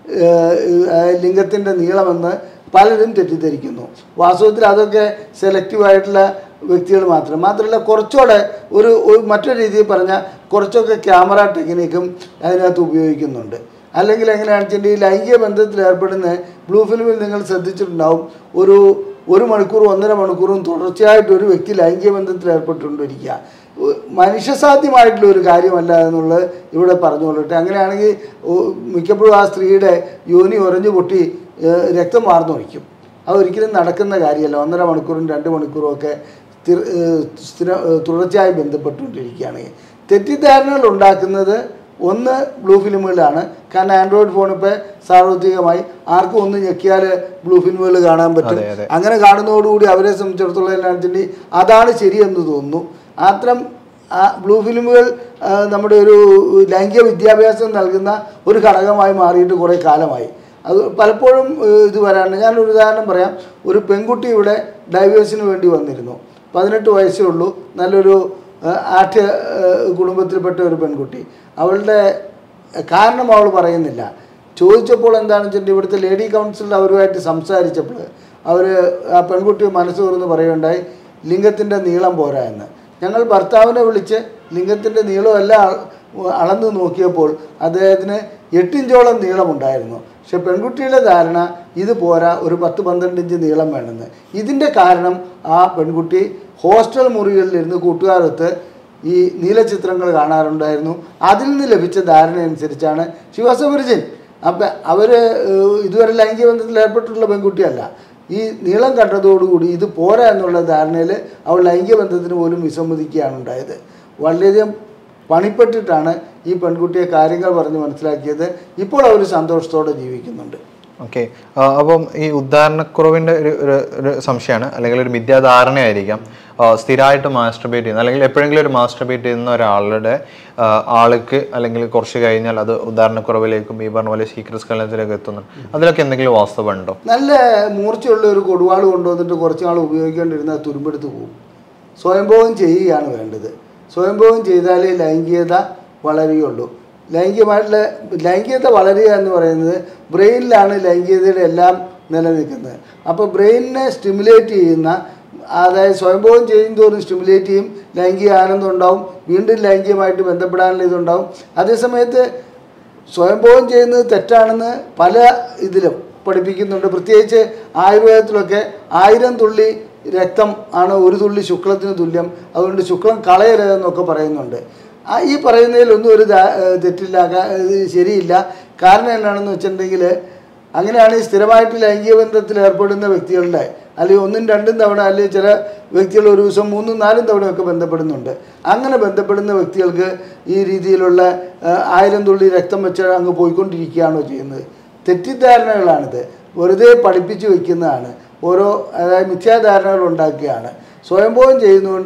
ലിംഗത്തിൻ്റെ നീളമെന്ന് പലരും തെറ്റിദ്ധരിക്കുന്നു വാസ്തവത്തിൽ അതൊക്കെ സെലക്റ്റീവായിട്ടുള്ള വ്യക്തികൾ മാത്രം മാത്രമല്ല കുറച്ചുകൂടെ ഒരു ഒരു മറ്റൊരു രീതിയിൽ പറഞ്ഞാൽ കുറച്ചൊക്കെ ക്യാമറ ടെക്നിക്കും അതിനകത്ത് ഉപയോഗിക്കുന്നുണ്ട് അല്ലെങ്കിൽ എങ്ങനെയാണെന്ന് വെച്ചിട്ടുണ്ടെങ്കിൽ ലൈംഗിക ബന്ധത്തിൽ ഏർപ്പെടുന്ന ബ്ലൂ ഫിലിമിൽ നിങ്ങൾ ശ്രദ്ധിച്ചിട്ടുണ്ടാവും ഒരു ഒരു മണിക്കൂർ ഒന്നര മണിക്കൂറും തുടർച്ചയായിട്ട് ഒരു വ്യക്തി ലൈംഗിക ബന്ധത്തിൽ ഏർപ്പെട്ടുകൊണ്ടിരിക്കുക ഉ- മനുഷ്യസാധ്യമായിട്ടുള്ള ഒരു കാര്യമല്ല എന്നുള്ളത് ഇവിടെ പറഞ്ഞുകൊള്ളട്ടെ അങ്ങനെയാണെങ്കിൽ ഉ- മിക്കപ്പോഴും ആ സ്ത്രീയുടെ യോനി ഉറഞ്ഞു പൊട്ടി ഏഹ്, രക്തം വാർന്നു വയ്ക്കും അത് ഒരിക്കലും നടക്കുന്ന കാര്യമല്ല ഒന്നര മണിക്കൂറും രണ്ട് മണിക്കൂറും ഒക്കെ സ്ഥിര- ഏഹ്, സ്ഥിര ഏഹ്, തുടർച്ചയായി ബന്ധപ്പെട്ടുകൊണ്ടിരിക്കുകയാണെങ്കിൽ തെറ്റിദ്ധാരണകൾ ഉണ്ടാക്കുന്നത് ഒന്ന് ബ്ലൂ ഫിലിമുകളാണ് കാരണം ആൻഡ്രോയിഡ് ഫോൺ ഇപ്പോൾ സാർവത്രികമായി ആർക്കും ഒന്ന് ഞെക്കിയാൽ ബ്ലൂ ഫിലിമുകൾ കാണാൻ പറ്റും അതെ, അതെ. അങ്ങനെ കാണുന്നതോടുകൂടി അവരെ സംബന്ധിച്ചിടത്തോളം എന്നാന്ന് വെച്ചിട്ടുണ്ടെങ്കിൽ അതാണ് ശരിയെന്ന് തോന്നുന്നു അത്തരം ആ ബ്ലൂ ഫിലിമുകൾ ആ, നമ്മുടെ ഒരു ലൈംഗിക വിദ്യാഭ്യാസം നൽകുന്ന ഒരു ഘടകമായി മാറിയിട്ട് കുറേ കാലമായി അത് പലപ്പോഴും ഏഹ്, ഇത് വരാറുണ്ട് ഞാനൊരു ഉദാഹരണം പറയാം ഒരു പെൺകുട്ടി ഇവിടെ ഡൈവേഴ്സിന് വേണ്ടി വന്നിരുന്നു പതിനെട്ട് വയസ്സേ ഉള്ളൂ നല്ലൊരു ഏഹ്, ആഠ്യ ഏഹ്, കുടുംബത്തിൽപ്പെട്ട ഒരു പെൺകുട്ടി അവളുടെ കാരണം അവൾ പറയുന്നില്ല ചോദിച്ചപ്പോൾ എന്താണെന്ന് വെച്ചിട്ടുണ്ടെങ്കിൽ ഇവിടുത്തെ ലേഡി കൗൺസിലിൽ അവരുമായിട്ട് സംസാരിച്ചപ്പോൾ അവർ ആ പെൺകുട്ടി മനസ്സ് തുറന്ന് പറയുകയുണ്ടായി ലിംഗത്തിൻ്റെ നീളം പോരാ എന്ന് ഞങ്ങൾ ഭർത്താവിനെ വിളിച്ച് ലിംഗത്തിൻ്റെ നീളമെല്ലാം അള- അളന്ന് നോക്കിയപ്പോൾ അദ്ദേഹത്തിന് എട്ടിഞ്ചോളം നീളമുണ്ടായിരുന്നു പക്ഷെ പെൺകുട്ടിയുടെ ധാരണ ഇത് പോരാ ഒരു പത്ത് പന്ത്രണ്ട് ഇഞ്ച് നീളം വേണമെന്ന് ഇതിൻ്റെ കാരണം ആ പെൺകുട്ടി ഹോസ്റ്റൽ മുറികളിലിരുന്ന് കൂട്ടുകാരൊത്ത് ഈ നീലചിത്രങ്ങൾ കാണാറുണ്ടായിരുന്നു അതിൽ നിന്ന് ലഭിച്ച ധാരണ അനുസരിച്ചാണ് ശിവാസപരിചൻ അപ്പം അവർ ഇതുവരെ ലൈംഗിക ബന്ധത്തിൽ ഏർപ്പെട്ടിട്ടുള്ള പെൺകുട്ടിയല്ല ഈ നീളം കണ്ടതോടുകൂടി ഇത് പോരാ എന്നുള്ള ധാരണയിൽ അവൾ ലൈംഗിക ബന്ധത്തിന് പോലും വിസമ്മതിക്കുകയാണ് ഉണ്ടായത് വളരെയധികം പണിപ്പെട്ടിട്ടാണ് ഈ പെൺകുട്ടിയെ കാര്യങ്ങൾ പറഞ്ഞ് മനസ്സിലാക്കിയത് ഇപ്പോൾ അവർ സന്തോഷത്തോടെ ജീവിക്കുന്നുണ്ട് ഓക്കെ അപ്പം ഈ ഉദാഹരണക്കുറവിൻ്റെ ഒരു ഒരു ഒരു സംശയമാണ് അല്ലെങ്കിൽ ഒരു മിഥ്യാധാരണയായിരിക്കാം ആ, സ്ഥിരമായിട്ട് മാസ്റ്റർബേറ്റ് ചെയ്യുന്ന അല്ലെങ്കിൽ എപ്പോഴെങ്കിലും ഒരു മാസ്റ്റർബേറ്റ് ചെയ്യുന്ന ഒരാളുടെ ആ, ആൾക്ക് അല്ലെങ്കിൽ കുറച്ച് കഴിഞ്ഞാൽ അത് ഉദാഹരണക്കുറവിലേക്കും ഈ പറഞ്ഞ പോലെ സീക്രട്ട് സ്കലനത്തിലേക്ക് എത്തുന്നു അതിലൊക്കെ എന്തെങ്കിലും വാസ്തവമുണ്ടോ നല്ല മൂർച്ചയുള്ള ഒരു കൊടുവാൾ കൊണ്ടുവന്നിട്ട് കുറച്ച് നാൾ ഉപയോഗിക്കേണ്ടിരുന്നാൽ തുരുമ്പെടുത്ത് പോകും സ്വയംഭോഗം ചെയ്യുകയാണ് വേണ്ടത് സ്വയംഭോഗം ചെയ്താലേ ലൈംഗികത വളരുകയുള്ളൂ ലൈംഗികമായിട്ടുള്ള ലൈംഗികത വളരുക എന്ന് പറയുന്നത് ബ്രെയിനിലാണ് ലൈംഗികതയുടെ എല്ലാം നിലനിൽക്കുന്നത് അപ്പോൾ ബ്രെയിനിനെ സ്റ്റിമുലേറ്റ് ചെയ്യുന്ന അതായത് സ്വയംഭോഗം ചെയ്യുന്നതോറും സ്റ്റിമുലേറ്റ് ചെയ്യും ലൈംഗിക ആനന്ദം ഉണ്ടാവും വീണ്ടും ലൈംഗികമായിട്ട് ബന്ധപ്പെടാനുള്ള ഇതുണ്ടാവും അതേസമയത്ത് സ്വയംഭോഗം ചെയ്യുന്നത് തെറ്റാണെന്ന് പല ഇതിലും പഠിപ്പിക്കുന്നുണ്ട് പ്രത്യേകിച്ച് ആയുർവേദത്തിലൊക്കെ ആയിരം തുള്ളി രക്തം ആണ് ഒരു തുള്ളി ശുക്ലത്തിന് തുല്യം അതുകൊണ്ട് ശുക്ലം കളയരുതെന്നൊക്കെ പറയുന്നുണ്ട് ആ ഈ പറയുന്നതിലൊന്നും ഒരു ദാ- ഏഹ് തെറ്റില്ല കാ- ഇത് ശരിയില്ല കാരണം എന്നാണെന്ന് വെച്ചിട്ടുണ്ടെങ്കിൽ അങ്ങനെയാണെങ്കിൽ സ്ഥിരമായിട്ട് ലൈംഗിക ബന്ധത്തിൽ ഏർപ്പെടുന്ന വ്യക്തികളുടെ അല്ലെങ്കിൽ ഒന്നും രണ്ടും തവണ അല്ലെങ്കിൽ ചില വ്യക്തികൾ ഒരു ദിവസം മൂന്നും നാലും തവണയൊക്കെ ബന്ധപ്പെടുന്നുണ്ട് അങ്ങനെ ബന്ധപ്പെടുന്ന വ്യക്തികൾക്ക് ഈ രീതിയിലുള്ള ആ, ആയിരം തുള്ളി രക്തം വെച്ച് അങ്ങ് പോയിക്കൊണ്ടിരിക്കുകയാണോ ചെയ്യുന്നത് തെറ്റിദ്ധാരണകളാണിത് വെറുതെ പഠിപ്പിച്ചു വെക്കുന്നതാണ് ഓരോ അതായത് മിഥ്യാധാരണകൾ ഉണ്ടാക്കുകയാണ് സ്വയംഭോഗം ചെയ്യുന്നതുകൊണ്ട്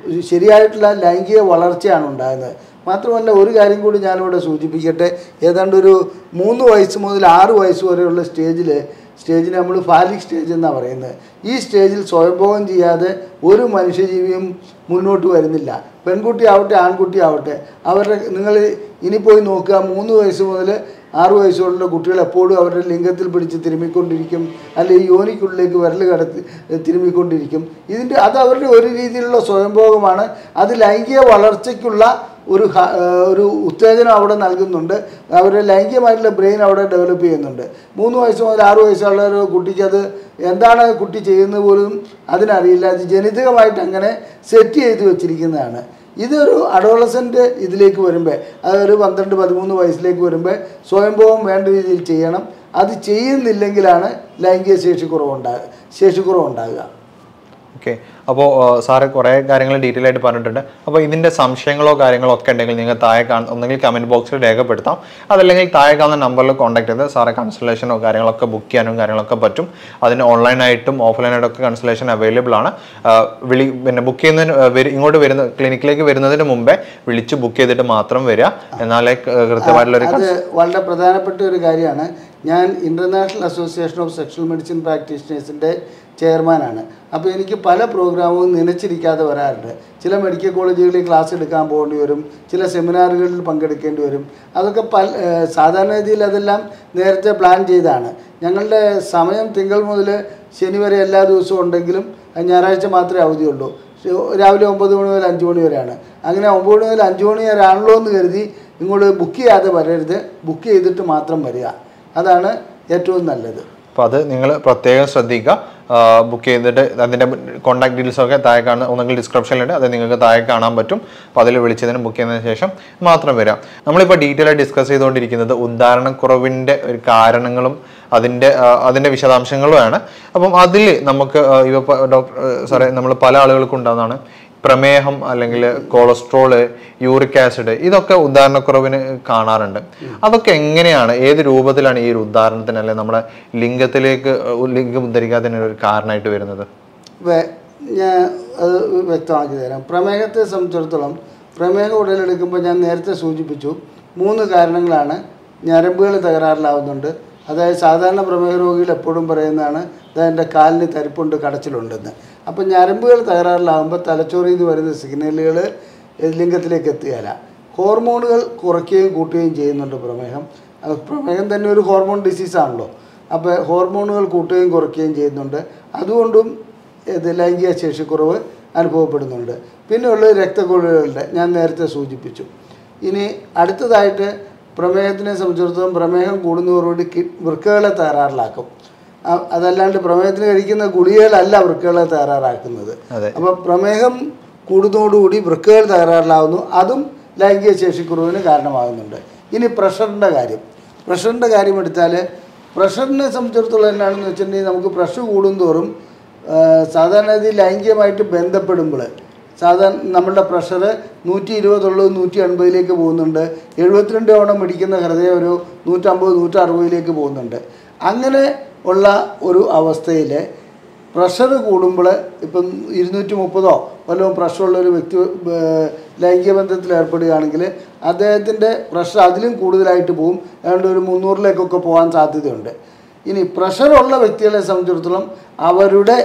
ഒരു ശരിയായിട്ടുള്ള ലൈംഗിക വളർച്ചയാണ് ഉണ്ടാകുന്നത് മാത്രമല്ല ഒരു കാര്യം കൂടി ഞാനിവിടെ സൂചിപ്പിക്കട്ടെ ഏതാണ്ട് ഒരു മൂന്ന് വയസ്സ് മുതൽ ആറ് വയസ്സ് വരെയുള്ള സ്റ്റേജിൽ സ്റ്റേജിനെ നമ്മൾ ഫാലിക് സ്റ്റേജ് എന്നാണ് പറയുന്നത് ഈ സ്റ്റേജിൽ സ്വയംഭോഗം ചെയ്യാതെ ഒരു മനുഷ്യജീവിയും മുന്നോട്ട് വരുന്നില്ല പെൺകുട്ടി ആവട്ടെ ആൺകുട്ടി ആവട്ടെ അവരുടെ നിങ്ങൾ ഇനി പോയി നോക്കുക മൂന്ന് വയസ്സ് മുതൽ ആറ് വയസ്സുള്ള കുട്ടികൾ എപ്പോഴും അവരുടെ ലിംഗത്തിൽ പിടിച്ച് തിരുമ്മിക്കൊണ്ടിരിക്കും അല്ലെങ്കിൽ യോനിക്കുള്ളിലേക്ക് വിരൽ കടത്തി തിരുമ്മിക്കൊണ്ടിരിക്കും ഇതിൻ്റെ അത് അവരുടെ ഒരു രീതിയിലുള്ള സ്വയംഭോഗമാണ് അത് ലൈംഗിക വളർച്ചയ്ക്കുള്ള ഒരു ഹ- ഏഹ് ഒരു ഉത്തേജനം അവിടെ നൽകുന്നുണ്ട് അവരുടെ ലൈംഗികമായിട്ടുള്ള ബ്രെയിൻ അവിടെ ഡെവലപ്പ് ചെയ്യുന്നുണ്ട് മൂന്ന് വയസ്സ് മുതൽ ആറ് വയസ്സുള്ള ഒരു കുട്ടിക്ക് അത് എന്താണ് കുട്ടി ചെയ്യുന്നത് പോലും അതിനറിയില്ല അത് ജനിതകമായിട്ട് അങ്ങനെ സെറ്റ് ചെയ്ത് വെച്ചിരിക്കുന്നതാണ് ഇതൊരു അഡോളസൻ്റ് ഇതിലേക്ക് വരുമ്പോൾ അതൊരു പന്ത്രണ്ട് പതിമൂന്ന് വയസ്സിലേക്ക് വരുമ്പോൾ സ്വയംഭവം വേണ്ട രീതിയിൽ ചെയ്യണം അത് ചെയ്യുന്നില്ലെങ്കിലാണ് ലൈംഗിക ശേഷിക്കുറവുണ്ടാകുക ശേഷിക്കുറവുണ്ടാകുക ഓക്കെ അപ്പോൾ സാറ് കുറേ കാര്യങ്ങൾ ഡീറ്റെയിൽ ആയിട്ട് പറഞ്ഞിട്ടുണ്ട് അപ്പോൾ ഇതിൻ്റെ സംശയങ്ങളോ കാര്യങ്ങളോ ഒക്കെ ഉണ്ടെങ്കിൽ നിങ്ങൾ താഴെ കാണുന്ന ഒന്നെങ്കിൽ കമൻറ്റ് ബോക്സിൽ രേഖപ്പെടുത്താം അതല്ലെങ്കിൽ താഴെ കാണുന്ന നമ്പറിൽ കോൺടാക്ട് ചെയ്ത് സാറെ കൺസൾട്ടേഷനോ കാര്യങ്ങളൊക്കെ ബുക്ക് ചെയ്യാനും കാര്യങ്ങളൊക്കെ പറ്റും അതിന് ഓൺലൈനായിട്ടും ഓഫ്ലൈനായിട്ടും ഒക്കെ കൺസൾട്ടേഷൻ അവൈലബിൾ ആണ് ആ, വിളി പിന്നെ ബുക്ക് ചെയ്യുന്നതിന് ആ, വരു- ഇങ്ങോട്ട് വരുന്ന ക്ലിനിക്കിലേക്ക് വരുന്നതിന് മുമ്പേ വിളിച്ച് ബുക്ക് ചെയ്തിട്ട് മാത്രം വരിക എന്നാലേ ക- കൃത്യമായിട്ടുള്ള ഒരു അത് വളരെ പ്രധാനപ്പെട്ട ഒരു കാര്യമാണ് ഞാൻ international association of sexual medicine പ്രാക്ടീഷണേഴ്സിൻ്റെ ചെയർമാനാണ് അപ്പോൾ എനിക്ക് പല പ്രോഗ്രാമും നനച്ചിരിക്കാതെ വരാറുണ്ട് ചില മെഡിക്കൽ കോളേജുകളിൽ ക്ലാസ് എടുക്കാൻ പോകേണ്ടി വരും ചില സെമിനാറുകളിൽ പങ്കെടുക്കേണ്ടി വരും അതൊക്കെ പല ഏഹ് സാധാരണ രീതിയിൽ അതെല്ലാം നേരത്തെ പ്ലാൻ ചെയ്താണ് ഞങ്ങളുടെ സമയം തിങ്കൾ മുതൽ ശനി വരെ എല്ലാ ദിവസവും ഉണ്ടെങ്കിലും അത് ഞായറാഴ്ച മാത്രമേ അവധിയുള്ളൂ രാവിലെ ഒമ്പത് മണി മുതൽ അഞ്ച് മണി വരെയാണ് അങ്ങനെ ഒമ്പത് മണി മുതൽ അഞ്ച് മണി വരെ ആണല്ലോ എന്ന് കരുതി ഇങ്ങോട്ട് ബുക്ക് ചെയ്യാതെ വരരുത് ബുക്ക് ചെയ്തിട്ട് മാത്രം വരിക അതാണ് ഏറ്റവും നല്ലത് അപ്പോൾ അത് നിങ്ങൾ പ്രത്യേകം ശ്രദ്ധിക്കുക ബുക്ക് ചെയ്തിട്ട് അതിൻ്റെ കോൺടാക്ട് ഡീറ്റെയിൽസ് ഒക്കെ താഴെ കാണുന്ന ഒന്നെങ്കിൽ ഡിസ്ക്രിപ്ഷനിലുണ്ട് അത് നിങ്ങൾക്ക് താഴെ കാണാൻ പറ്റും അപ്പോൾ അതിൽ വിളിച്ചതിന് ബുക്ക് ചെയ്തതിന് ശേഷം മാത്രം വരാം നമ്മളിപ്പോൾ ഡീറ്റെയിൽ ആയി ഡിസ്കസ് ചെയ്തുകൊണ്ടിരിക്കുന്നത് ഉദാഹരണക്കുറവിൻ്റെ ഒരു കാരണങ്ങളും അതിൻ്റെ ആ, അതിൻ്റെ വിശദാംശങ്ങളുമാണ് അപ്പം അതിൽ നമുക്ക് ആ, ഇവ ഡോക്ടർ സാറേ നമ്മൾ പല ആളുകൾക്കും ഉണ്ടാകുന്നതാണ് പ്രമേഹം അല്ലെങ്കിൽ കൊളസ്ട്രോള് യൂറിക് ആസിഡ് ഇതൊക്കെ ഉദാഹരണക്കുറവിന് കാണാറുണ്ട് അതൊക്കെ എങ്ങനെയാണ് ഏത് രൂപത്തിലാണ് ഈ ഒരു ഉദാഹരണത്തിന് അല്ലെങ്കിൽ നമ്മുടെ ലിംഗത്തിലേക്ക് ഉ- ലിംഗം ഉദ്ധരിക്കാത്തതിന് ഒരു കാരണമായിട്ട് വരുന്നത് വേ- ഞാൻ അത് വ്യക്തമാക്കി തരാം പ്രമേഹത്തെ സംബന്ധിച്ചിടത്തോളം പ്രമേഹം ഉടലെടുക്കുമ്പോൾ ഞാൻ നേരത്തെ സൂചിപ്പിച്ചു മൂന്ന് കാരണങ്ങളാണ് ഞരമ്പുകൾ തകരാറിലാവുന്നുണ്ട് അതായത് സാധാരണ പ്രമേഹ രോഗികൾ എപ്പോഴും പറയുന്നതാണ് "ദാ എൻ്റെ കാലിന് തരിപ്പുണ്ട് കടച്ചിലുണ്ടെന്ന് അപ്പം ഞരമ്പുകൾ തകരാറിലാവുമ്പോൾ തലച്ചോറിൽ നിന്ന് വരുന്ന സിഗ്നലുകൾ ലിംഗത്തിലേക്ക് എത്തുകയില്ല ഹോർമോണുകൾ കുറയ്ക്കുകയും കൂട്ടുകയും ചെയ്യുന്നുണ്ട് പ്രമേഹം അത് പ്രമേഹം തന്നെ ഒരു ഹോർമോൺ ഡിസീസാണല്ലോ അപ്പോൾ ഹോർമോണുകൾ കൂട്ടുകയും കുറയ്ക്കുകയും ചെയ്യുന്നുണ്ട് അതുകൊണ്ടും ഇത് ലൈംഗിക ശേഷിക്കുറവ് അനുഭവപ്പെടുന്നുണ്ട് പിന്നെ ഉള്ളത് രക്തക്കുഴലുകളുടെ ഞാൻ നേരത്തെ സൂചിപ്പിച്ചു ഇനി അടുത്തതായിട്ട് പ്രമേഹത്തിനെ സംബന്ധിച്ചിടത്തോളം പ്രമേഹം കൂടുന്നതോടുകൂടി കി വൃക്കകളെ തകരാറിലാക്കും അ- അതല്ലാണ്ട് പ്രമേഹത്തിന് കഴിക്കുന്ന ഗുളികകളല്ല വൃക്കകളെ തകരാറാക്കുന്നത് അതെ. അപ്പോൾ പ്രമേഹം കൂടുന്നതോടുകൂടി വൃക്കകൾ തകരാറിലാവുന്നു അതും ലൈംഗിക ശേഷിക്കുറവിന് കാരണമാകുന്നുണ്ട് ഇനി പ്രഷറിൻ്റെ കാര്യം പ്രഷറിൻ്റെ കാര്യം എടുത്താൽ പ്രഷറിനെ സംബന്ധിച്ചിടത്തോളം എന്നാണെന്ന് വെച്ചിട്ടുണ്ടെങ്കിൽ നമുക്ക് പ്രഷർ കൂടുന്തോറും ആ, സാധാരണ രീതിയിൽ ലൈംഗികമായിട്ട് ബന്ധപ്പെടുമ്പോൾ സാധാരണ നമ്മളുടെ പ്രഷർ നൂറ്റി ഇരുപതുള്ളത് നൂറ്റി അൻപതിലേക്ക് പോകുന്നുണ്ട് എഴുപത്തിരണ്ട് തവണ മിടിക്കുന്ന ഹൃദയം ഒരു നൂറ്റമ്പത് നൂറ്ററുപതിലേക്ക് പോകുന്നുണ്ട് അങ്ങനെ ഉള്ള ഒരു അവസ്ഥയിൽ പ്രഷർ കൂടുമ്പോൾ ഇപ്പം ഇരുന്നൂറ്റി മുപ്പതോ വല്ലതും പ്രഷറുള്ള ഒരു വ്യക്തി ഏർ, ലൈംഗിക ബന്ധത്തിൽ ഏർപ്പെടുകയാണെങ്കിൽ അദ്ദേഹത്തിൻ്റെ പ്രഷർ അതിലും കൂടുതലായിട്ട് പോകും ഏതാണ്ട് ഒരു മുന്നൂറിലേക്കൊക്കെ പോകാൻ സാധ്യതയുണ്ട് ഇനി പ്രഷറുള്ള വ്യക്തികളെ സംബന്ധിച്ചിടത്തോളം അവരുടെ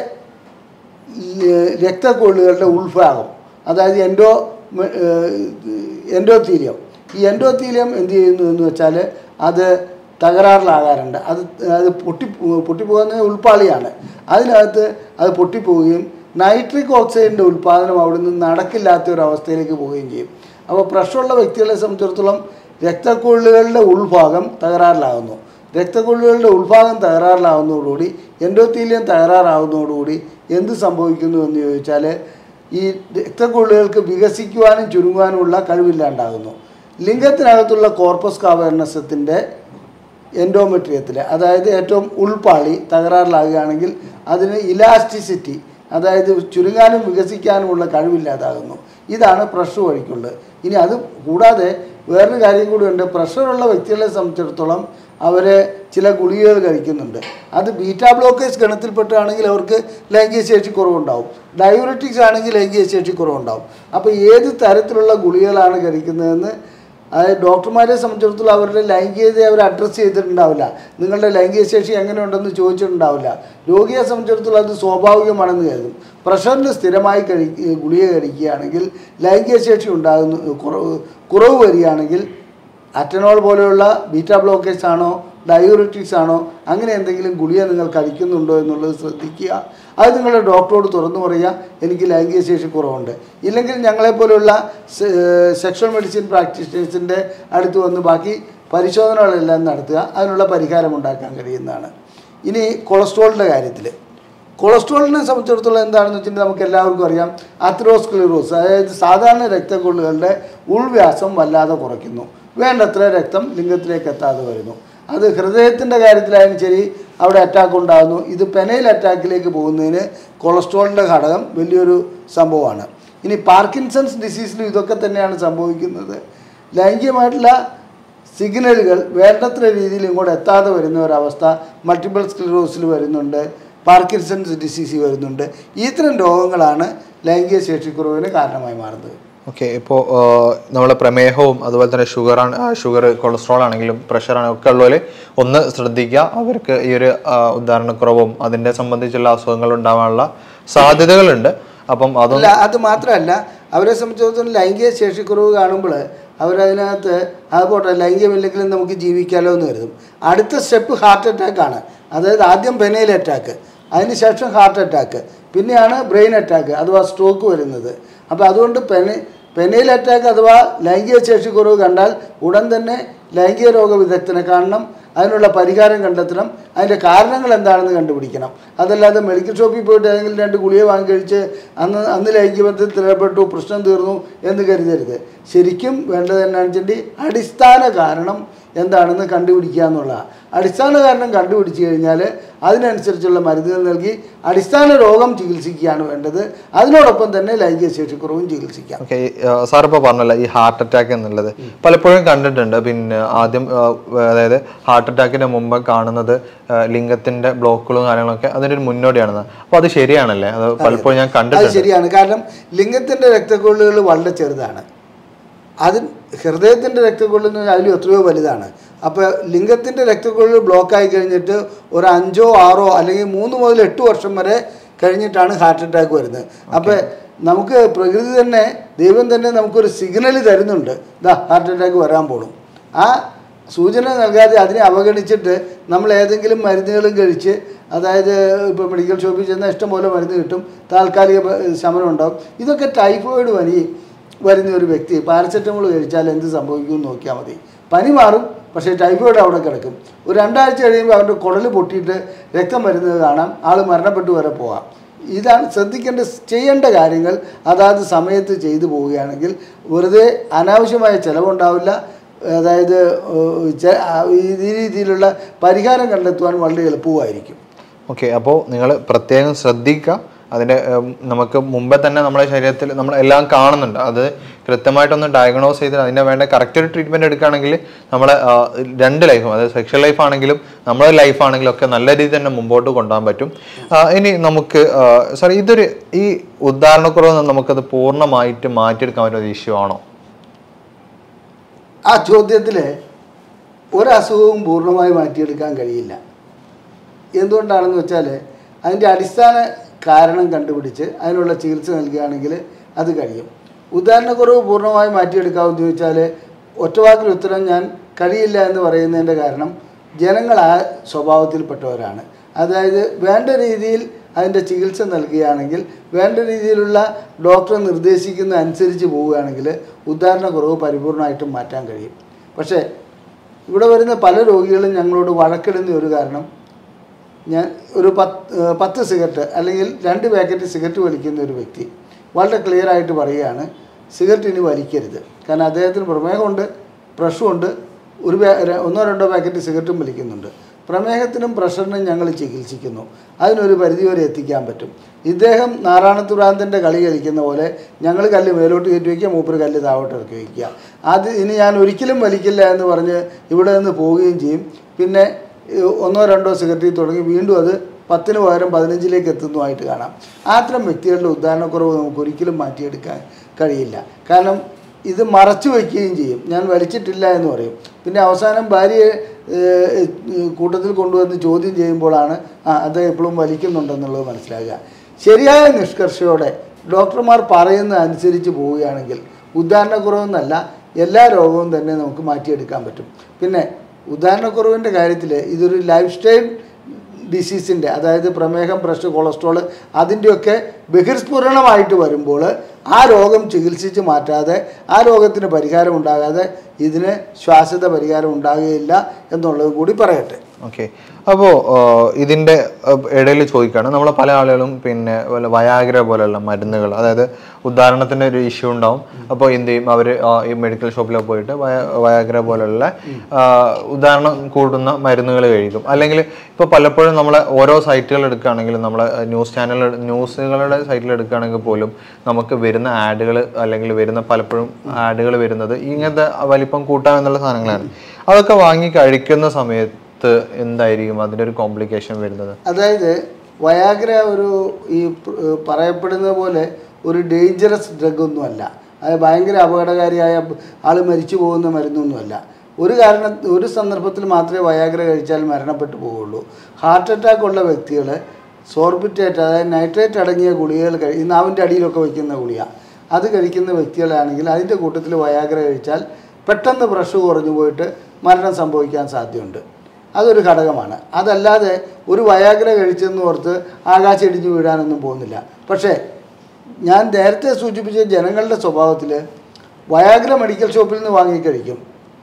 ല- രക്തക്കൊള്ളുകളുടെ ഉൾഭാഗം അതായത് എൻഡോ എൻഡോത്തീലിയം ഈ എൻഡോത്തീലിയം എന്ത് ചെയ്യുന്നു എന്ന് വെച്ചാൽ അത് തകരാറിലാകാറുണ്ട് അത് അത് പൊട്ടി പൊട്ടിപ്പോകുന്ന ഉൾപ്പാളിയാണ് അതിനകത്ത് അത് പൊട്ടിപ്പോവുകയും നൈട്രിക് ഓക്സൈഡിൻ്റെ ഉൽപ്പാദനം അവിടെ നിന്ന് നടക്കില്ലാത്ത ഒരു അവസ്ഥയിലേക്ക് പോവുകയും ചെയ്യും അപ്പോൾ പ്രഷറുള്ള വ്യക്തികളെ സംബന്ധിച്ചിടത്തോളം രക്തക്കൊള്ളുകളുടെ ഉൾഭാഗം തകരാറിലാകുന്നു രക്തക്കൊള്ളുകളുടെ ഉൾഭാഗം തകരാറിലാവുന്നതോടുകൂടി എൻഡോത്തീലിയം തകരാറാവുന്നതോടുകൂടി എന്ത് സംഭവിക്കുന്നു എന്ന് ചോദിച്ചാൽ ഈ രക്തക്കൊള്ളുകൾക്ക് വികസിക്കുവാനും ചുരുങ്ങുവാനുമുള്ള കഴിവില്ലാണ്ടാകുന്നു ലിംഗത്തിനകത്തുള്ള കോർപ്പസ് കാവേർണസത്തിൻ്റെ എൻഡോമെട്രിയത്തിൽ അതായത് ഏറ്റവും ഉൾപ്പാളി തകരാറിലാകുകയാണെങ്കിൽ അതിന് ഇലാസ്റ്റിസിറ്റി അതായത് ചുരുങ്ങാനും വികസിക്കാനുമുള്ള കഴിവില്ലാതാകുന്നു ഇതാണ് പ്രഷർ വഴിക്കുള്ളത് ഇനി അത് കൂടാതെ വേറൊരു കാര്യം കൂടിയുണ്ട് പ്രഷറുള്ള വ്യക്തികളെ സംബന്ധിച്ചിടത്തോളം അവരെ ചില ഗുളികകൾ കഴിക്കുന്നുണ്ട് അത് ബീറ്റാ ബ്ലോക്കേഴ്സ് ഗണത്തിൽപ്പെട്ടാണെങ്കിൽ അവർക്ക് ലൈംഗിക ശേഷി കുറവുണ്ടാവും ഡയോറിറ്റിക്സ് ആണെങ്കിൽ ലൈംഗിക ശേഷി കുറവുണ്ടാവും അപ്പോൾ ഏത് തരത്തിലുള്ള ഗുളികകളാണ് കഴിക്കുന്നതെന്ന് അതായത് ഡോക്ടർമാരെ സംബന്ധിച്ചിടത്തോളം അവരുടെ ലൈംഗികതയെ അവർ അഡ്രസ്സ് ചെയ്തിട്ടുണ്ടാവില്ല നിങ്ങളുടെ ലൈംഗിക ശേഷി എങ്ങനെയുണ്ടെന്ന് ചോദിച്ചിട്ടുണ്ടാവില്ല രോഗിയെ സംബന്ധിച്ചിടത്തോളം അത് സ്വാഭാവികമാണെന്ന് കരുതും പ്രഷറിന് സ്ഥിരമായി കഴി ഗുളിക കഴിക്കുകയാണെങ്കിൽ ലൈംഗിക ശേഷി ഉണ്ടാകുന്നു കുറവ് കുറവ് വരികയാണെങ്കിൽ അറ്റനോൾ പോലെയുള്ള ബീറ്റ ബ്ലോക്കേഴ്സ് ആണോ ഡയോറിറ്റിക്സ് ആണോ അങ്ങനെ എന്തെങ്കിലും ഗുളിക നിങ്ങൾ കഴിക്കുന്നുണ്ടോ എന്നുള്ളത് ശ്രദ്ധിക്കുക അത് നിങ്ങളുടെ ഡോക്ടറോട് തുറന്നു പറയുക എനിക്ക് ലൈംഗിക ശേഷി കുറവുണ്ട് ഇല്ലെങ്കിൽ ഞങ്ങളെപ്പോലെയുള്ള സെക്ഷൽ മെഡിസിൻ പ്രാക്ടീഷണേഴ്സിൻ്റെ അടുത്ത് വന്ന് ബാക്കി പരിശോധനകളെല്ലാം നടത്തുക അതിനുള്ള പരിഹാരം ഉണ്ടാക്കാൻ കഴിയുന്നതാണ് ഇനി കൊളസ്ട്രോളിൻ്റെ കാര്യത്തിൽ കൊളസ്ട്രോളിനെ സംബന്ധിച്ചിടത്തോളം എന്താണെന്ന് വെച്ചിട്ടുണ്ടെങ്കിൽ നമുക്ക് എല്ലാവർക്കും അറിയാം അത്രോസ്ക്ലിറോസ് അതായത് സാധാരണ രക്തക്കൊള്ളുകളുടെ ഉൾവ്യാസം വല്ലാതെ കുറയ്ക്കുന്നു വേണ്ടത്ര രക്തം ലിംഗത്തിലേക്ക് എത്താതെ വരുന്നു അത് ഹൃദയത്തിൻ്റെ കാര്യത്തിലായാലും ശരി അവിടെ അറ്റാക്ക് ഉണ്ടാകുന്നു ഇത് പെനയിൽ അറ്റാക്കിലേക്ക് പോകുന്നതിന് കൊളസ്ട്രോളിൻ്റെ ഘടകം വലിയൊരു സംഭവമാണ് ഇനി പാർക്കിൻസൺസ് ഡിസീസിലും ഇതൊക്കെ തന്നെയാണ് സംഭവിക്കുന്നത് ലൈംഗികമായിട്ടുള്ള സിഗ്നലുകൾ വേണ്ടത്ര രീതിയിൽ ഇങ്ങോട്ട് എത്താതെ വരുന്ന ഒരവസ്ഥ മൾട്ടിപ്പിൾ സ്ക്ലിറോസിൽ വരുന്നുണ്ട് പാർക്കിൻസൺസ് ഡിസീസ് വരുന്നുണ്ട് ഇത്തരം രോഗങ്ങളാണ് ലൈംഗിക ശേഷിക്കുറവിന് കാരണമായി മാറുന്നത് ഓക്കെ ഇപ്പോൾ നമ്മളെ പ്രമേഹവും അതുപോലെ തന്നെ ഷുഗർ ഷുഗർ കൊളസ്ട്രോൾ ആണെങ്കിലും പ്രഷർ ആണെങ്കിലും ഒക്കെ ഉള്ളവർ ഒന്ന് ശ്രദ്ധിക്കുക അവർക്ക് ഈ ഒരു ആ, ഉദാഹരണക്കുറവും അതിൻ്റെ സംബന്ധിച്ചുള്ള അസുഖങ്ങൾ ഉണ്ടാവാനുള്ള സാധ്യതകളുണ്ട് അപ്പം അതൊന്നും അല്ല അത് മാത്രമല്ല അവരെ സംബന്ധിച്ചിടത്തോളം ലൈംഗിക ശേഷിക്കുറവ് കാണുമ്പോൾ അവരതിനകത്ത് അത് പോട്ടെ ലൈംഗികമില്ലെങ്കിലും നമുക്ക് ജീവിക്കാമല്ലോ എന്ന് കരുതും അടുത്ത സ്റ്റെപ്പ് ഹാർട്ട് അറ്റാക്ക് ആണ് അതായത് ആദ്യം പെനയിൽ അറ്റാക്ക് അതിന് ശേഷം ഹാർട്ട് അറ്റാക്ക് പിന്നെയാണ് ബ്രെയിൻ അറ്റാക്ക് അഥവാ സ്ട്രോക്ക് വരുന്നത് അപ്പോൾ അതുകൊണ്ട് പെന പെനയിൽ അറ്റാക്ക് അഥവാ ലൈംഗിക ശേഷിക്കുറവ് കണ്ടാൽ ഉടൻ തന്നെ ലൈംഗിക രോഗ വിദഗ്ധനെ കാണണം അതിനുള്ള പരിഹാരം കണ്ടെത്തണം അതിൻ്റെ കാരണങ്ങൾ എന്താണെന്ന് കണ്ടുപിടിക്കണം അതല്ലാതെ മെഡിക്കൽ ഷോപ്പിൽ പോയിട്ട് ഏതെങ്കിലും രണ്ട് ഗുളിക വാങ്ങി കഴിച്ച് അന്ന് അന്ന് ലൈംഗികബന്ധത്തിൽ ഏർപ്പെട്ടു പ്രശ്നം തീർന്നു എന്ന് കരുതരുത് ശരിക്കും വേണ്ടത് എന്നാണെന്ന് വെച്ചിട്ടുണ്ടെങ്കിൽ അടിസ്ഥാന കാരണം എന്താണെന്ന് കണ്ടുപിടിക്കുക എന്നുള്ളതാണ് അടിസ്ഥാന കാരണം കണ്ടുപിടിച്ച് കഴിഞ്ഞാൽ അതിനനുസരിച്ചുള്ള മരുന്നുകൾ നൽകി അടിസ്ഥാന രോഗം ചികിത്സിക്കുകയാണ് വേണ്ടത് അതിനോടൊപ്പം തന്നെ ലൈംഗിക ശേഷിക്കുറവും ചികിത്സിക്കാം ഓക്കെ സാർ ഇപ്പോൾ പറഞ്ഞല്ലോ ഈ ഹാർട്ട് അറ്റാക്ക് എന്നുള്ളത് പലപ്പോഴും കണ്ടിട്ടുണ്ട് പിന്നെ ആദ്യം ആ, അതായത് ഹാർട്ട് അറ്റാക്കിന് മുമ്പ് കാണുന്നത് ആ, ലിംഗത്തിന്റെ ബ്ലോക്കുകളും കാര്യങ്ങളൊക്കെ അതിന്റെ ഒരു മുന്നോടിയാണെന്ന് അപ്പോൾ അത് ശരിയാണല്ലേ അത് പലപ്പോഴും ഞാൻ അത് കണ്ടിട്ടുണ്ട് ശരിയാണ് കാരണം ലിംഗത്തിൻ്റെ രക്തക്കൊള്ളുകൾ വളരെ ചെറുതാണ് അത് ഹൃദയത്തിൻ്റെ രക്തക്കൊള്ളുന്ന അതിലും എത്രയോ വലുതാണ് അപ്പോൾ ലിംഗത്തിൻ്റെ രക്തക്കൊള്ളുകൾ ബ്ലോക്കായി കഴിഞ്ഞിട്ട് ഒരു അഞ്ചോ ആറോ അല്ലെങ്കിൽ മൂന്ന് മുതൽ എട്ട് വർഷം വരെ കഴിഞ്ഞിട്ടാണ് ഹാർട്ട് അറ്റാക്ക് വരുന്നത് അപ്പോൾ നമുക്ക് പ്രകൃതി തന്നെ ദൈവം തന്നെ നമുക്കൊരു സിഗ്നൽ തരുന്നുണ്ട് ഇതാ ഹാർട്ട് അറ്റാക്ക് വരാൻ പോണു ആ സൂചന നൽകാതെ അതിനെ അവഗണിച്ചിട്ട് നമ്മൾ ഏതെങ്കിലും മരുന്നുകളും കഴിച്ച് അതായത് ഇപ്പോൾ മെഡിക്കൽ ഷോപ്പിൽ ചെന്നാൽ ഇഷ്ടംപോലെ മരുന്ന് കിട്ടും താൽക്കാലിക പ- ശമനം ഉണ്ടാവും ഇതൊക്കെ ടൈഫോയിഡ് പനി വരുന്ന ഒരു വ്യക്തി പാരസെറ്റമോൾ കഴിച്ചാൽ എന്ത് സംഭവിക്കും നോക്കിയാൽ മതി പനി മാറും പക്ഷേ ടൈഫോയിഡ് അവിടെ കിടക്കും ഒരു രണ്ടാഴ്ച കഴിയുമ്പോൾ അവൻ്റെ കുടൽ പൊട്ടിയിട്ട് രക്തം വരുന്നത് കാണാം ആൾ മരണപ്പെട്ടു വരെ പോകാം ഇതാണ് ശ്രദ്ധിക്കേണ്ട ചെയ്യേണ്ട കാര്യങ്ങൾ അതാത് സമയത്ത് ചെയ്തു പോവുകയാണെങ്കിൽ വെറുതെ അനാവശ്യമായ ചിലവുണ്ടാവില്ല അതായത് ഏഹ്, ചെ- ആ, ഈ രീതിയിലുള്ള പരിഹാരം കണ്ടെത്തുവാൻ വളരെ എളുപ്പമായിരിക്കും ഓക്കെ അപ്പോൾ നിങ്ങൾ പ്രത്യേകം ശ്രദ്ധിക്കുക അതിൻ്റെ ഉം, നമുക്ക് മുമ്പേ തന്നെ നമ്മുടെ ശരീരത്തിൽ നമ്മൾ എല്ലാം കാണുന്നുണ്ട് അത് കൃത്യമായിട്ടൊന്ന് ഡയഗ്നോസ് ചെയ്ത് അതിന് വേണ്ട കറക്റ്റ് ഒരു ട്രീറ്റ്മെൻറ്റ് എടുക്കുകയാണെങ്കിൽ നമ്മളെ ആ, രണ്ട് ലൈഫും അതായത് സെക്ഷൽ ലൈഫ് ആണെങ്കിലും നമ്മുടെ ലൈഫ് ആണെങ്കിലും ഒക്കെ നല്ല രീതിയിൽ തന്നെ മുമ്പോട്ട് കൊണ്ടുപോകാൻ പറ്റും ആ, ഇനി നമുക്ക് സാർ ഇതൊരു ഈ ഉദാഹരണക്കുറവ് നമുക്കത് പൂർണ്ണമായിട്ട് മാറ്റിയെടുക്കാൻ പറ്റുന്ന ഒരു ഇഷ്യൂ ആണോ ആ ചോദ്യത്തിൽ ഒരസുഖവും പൂർണ്ണമായി മാറ്റിയെടുക്കാൻ കഴിയില്ല എന്തുകൊണ്ടാണെന്ന് വെച്ചാൽ അതിൻ്റെ അടിസ്ഥാന കാരണം കണ്ടുപിടിച്ച് അതിനുള്ള ചികിത്സ നൽകുകയാണെങ്കിൽ അത് കഴിയും ഉദാഹരണക്കുറവ് പൂർണ്ണമായി മാറ്റിയെടുക്കാമെന്ന് ചോദിച്ചാൽ ഒറ്റവാക്കിൽ ഉത്തരം ഞാൻ കഴിയില്ല എന്ന് പറയുന്നതിൻ്റെ കാരണം ജനങ്ങൾ ആ സ്വഭാവത്തിൽപ്പെട്ടവരാണ് അതായത് വേണ്ട രീതിയിൽ അതിൻ്റെ ചികിത്സ നൽകുകയാണെങ്കിൽ വേണ്ട രീതിയിലുള്ള ഡോക്ടർ നിർദ്ദേശിക്കുന്ന അനുസരിച്ച് പോവുകയാണെങ്കിൽ ഉദാഹരണക്കുറവ് പരിപൂർണമായിട്ടും മാറ്റാൻ കഴിയും പക്ഷേ ഇവിടെ വരുന്ന പല രോഗികളും ഞങ്ങളോട് വഴക്കിടുന്ന ഒരു കാരണം ഞാൻ ഒരു പത്ത് ഏഹ് പത്ത് സിഗരറ്റ് അല്ലെങ്കിൽ രണ്ട് പാക്കറ്റ് സിഗരറ്റ് വലിക്കുന്ന ഒരു വ്യക്തി വളരെ ക്ലിയർ ആയിട്ട് പറയുകയാണ് സിഗരറ്റ് ഇനി വലിക്കരുത് കാരണം അദ്ദേഹത്തിന് പ്രമേഹമുണ്ട് പ്രഷറുണ്ട് ഒരു പാ- ര- ഒന്നോ രണ്ടോ പാക്കറ്റ് സിഗരറ്റും വലിക്കുന്നുണ്ട് പ്രമേഹത്തിനും പ്രഷറിനും ഞങ്ങൾ ചികിത്സിക്കുന്നു അതിനൊരു പരിധി വരെ എത്തിക്കാൻ പറ്റും ഇദ്ദേഹം നാരായണത്തുറാന്തൻ്റെ കളി കളിക്കുന്ന പോലെ ഞങ്ങൾ കല്ല് മേലോട്ട് കയറ്റി വയ്ക്കുക മൂപ്പര് കല്ല് താഴോട്ട് ഇറക്കി വയ്ക്കുക അത് ഇനി ഞാൻ ഒരിക്കലും വലിക്കില്ല എന്ന് പറഞ്ഞ് ഇവിടെ നിന്ന് പോവുകയും ചെയ്യും പിന്നെ ഈ ഒന്നോ രണ്ടോ സിഗരറ്റിൽ തുടങ്ങി വീണ്ടും അത് പത്തിന് പകരം പതിനഞ്ചിലേക്ക് എത്തുന്നതുമായിട്ട് കാണാം അത്തരം വ്യക്തികളുടെ ഉദാഹരണക്കുറവ് നമുക്ക് ഒരിക്കലും മാറ്റിയെടുക്കാൻ കഴിയില്ല കാരണം ഇത് മറച്ചു വയ്ക്കുകയും ചെയ്യും ഞാൻ വലിച്ചിട്ടില്ല എന്ന് പറയും പിന്നെ അവസാനം ഭാര്യയെ ഏഹ്, കൂട്ടത്തിൽ കൊണ്ടുവന്ന് ചോദ്യം ചെയ്യുമ്പോഴാണ് ആ അത് എപ്പോഴും വലിക്കുന്നുണ്ടെന്നുള്ളത് മനസ്സിലാകുക ശരിയായ നിഷ്കർഷയോടെ ഡോക്ടർമാർ പറയുന്ന അനുസരിച്ച് പോവുകയാണെങ്കിൽ ഉദാഹരണക്കുറവെന്നല്ല എല്ലാ രോഗവും തന്നെ നമുക്ക് മാറ്റിയെടുക്കാൻ പറ്റും പിന്നെ ഉദാഹരണക്കുറവിൻ്റെ കാര്യത്തിൽ ഇതൊരു ലൈഫ് സ്റ്റൈൽ ഡിസീസിൻ്റെ അതായത് പ്രമേഹം പ്രഷർ കൊളസ്ട്രോൾ അതിൻ്റെയൊക്കെ ബഹിർസ്ഫുരണമായിട്ട് വരുമ്പോൾ ആ രോഗം ചികിത്സിച്ച് മാറ്റാതെ ആ രോഗത്തിന് പരിഹാരം ഉണ്ടാകാതെ ഇതിന് ശ്വാസത പരിഹാരം ഉണ്ടാകുകയില്ല എന്നുള്ളത് കൂടി പറയട്ടെ ഓക്കെ അപ്പോൾ ഇതിൻ്റെ ഇടയിൽ ചോദിക്കുകയാണ് നമ്മളെ പല ആളുകളും പിന്നെ വല്ല വയാഗ്ര പോലെയുള്ള മരുന്നുകൾ അതായത് ഉദാഹരണത്തിന് ഒരു ഇഷ്യൂ ഉണ്ടാവും അപ്പോൾ എന്ത് ചെയ്യും അവർ ഈ മെഡിക്കൽ ഷോപ്പിലൊക്കെ പോയിട്ട് വയ വയാഗ്ര പോലെയുള്ള ആ, ഉദാഹരണം കൂടുന്ന മരുന്നുകൾ കഴിക്കും അല്ലെങ്കിൽ ഇപ്പോൾ പലപ്പോഴും നമ്മളെ ഓരോ സൈറ്റുകൾ എടുക്കുകയാണെങ്കിലും നമ്മളെ ന്യൂസ് ചാനൽ ന്യൂസുകളുടെ സൈറ്റിൽ എടുക്കുകയാണെങ്കിൽ പോലും നമുക്ക് വരുന്ന ആഡുകൾ അല്ലെങ്കിൽ വരുന്ന പലപ്പോഴും ആഡുകൾ വരുന്നത് ഇങ്ങനത്തെ വലിപ്പം കൂട്ടാം എന്നുള്ള സാധനങ്ങളാണ് അതൊക്കെ വാങ്ങി കഴിക്കുന്ന സമയത്ത് എന്തായിരിക്കും അതിൻ്റെ ഒരു കോംപ്ലിക്കേഷൻ വരുന്നത് അതായത് വയാഗ്ര ഒരു ഈ പ- പറയപ്പെടുന്ന പോലെ ഒരു ഡേഞ്ചറസ് ഡ്രഗ് ഒന്നുമല്ല അത് ഭയങ്കര അപകടകാരിയായ ആൾ മരിച്ചു പോകുന്ന മരുന്നൊന്നുമല്ല ഒരു കാരണം ഒരു സന്ദർഭത്തിൽ മാത്രമേ വയാഗ്ര കഴിച്ചാൽ മരണപ്പെട്ടു പോവുള്ളൂ ഹാർട്ട് അറ്റാക്ക് ഉള്ള വ്യക്തികൾ സോർബിറ്റേറ്റ് അതായത് നൈട്രേറ്റ് അടങ്ങിയ ഗുളികകൾ കഴി ഈ നാവിൻ്റെ അടിയിലൊക്കെ വയ്ക്കുന്ന ഗുളിക അത് കഴിക്കുന്ന വ്യക്തികളാണെങ്കിൽ അതിൻ്റെ കൂട്ടത്തിൽ വയാഗ്ര കഴിച്ചാൽ പെട്ടെന്ന് പ്രഷർ കുറഞ്ഞു പോയിട്ട് മരണം സംഭവിക്കാൻ സാധ്യതയുണ്ട് അതൊരു ഘടകമാണ് അതല്ലാതെ ഒരു വയാഗ്ര കഴിച്ചെന്ന് ഓർത്ത് ആകാശം ഇടിഞ്ഞു വീഴാനൊന്നും പോകുന്നില്ല പക്ഷേ ഞാൻ നേരത്തെ സൂചിപ്പിച്ച ജനങ്ങളുടെ സ്വഭാവത്തിൽ വയാഗ്ര മെഡിക്കൽ ഷോപ്പിൽ നിന്ന് വാങ്ങിക്കഴിക്കും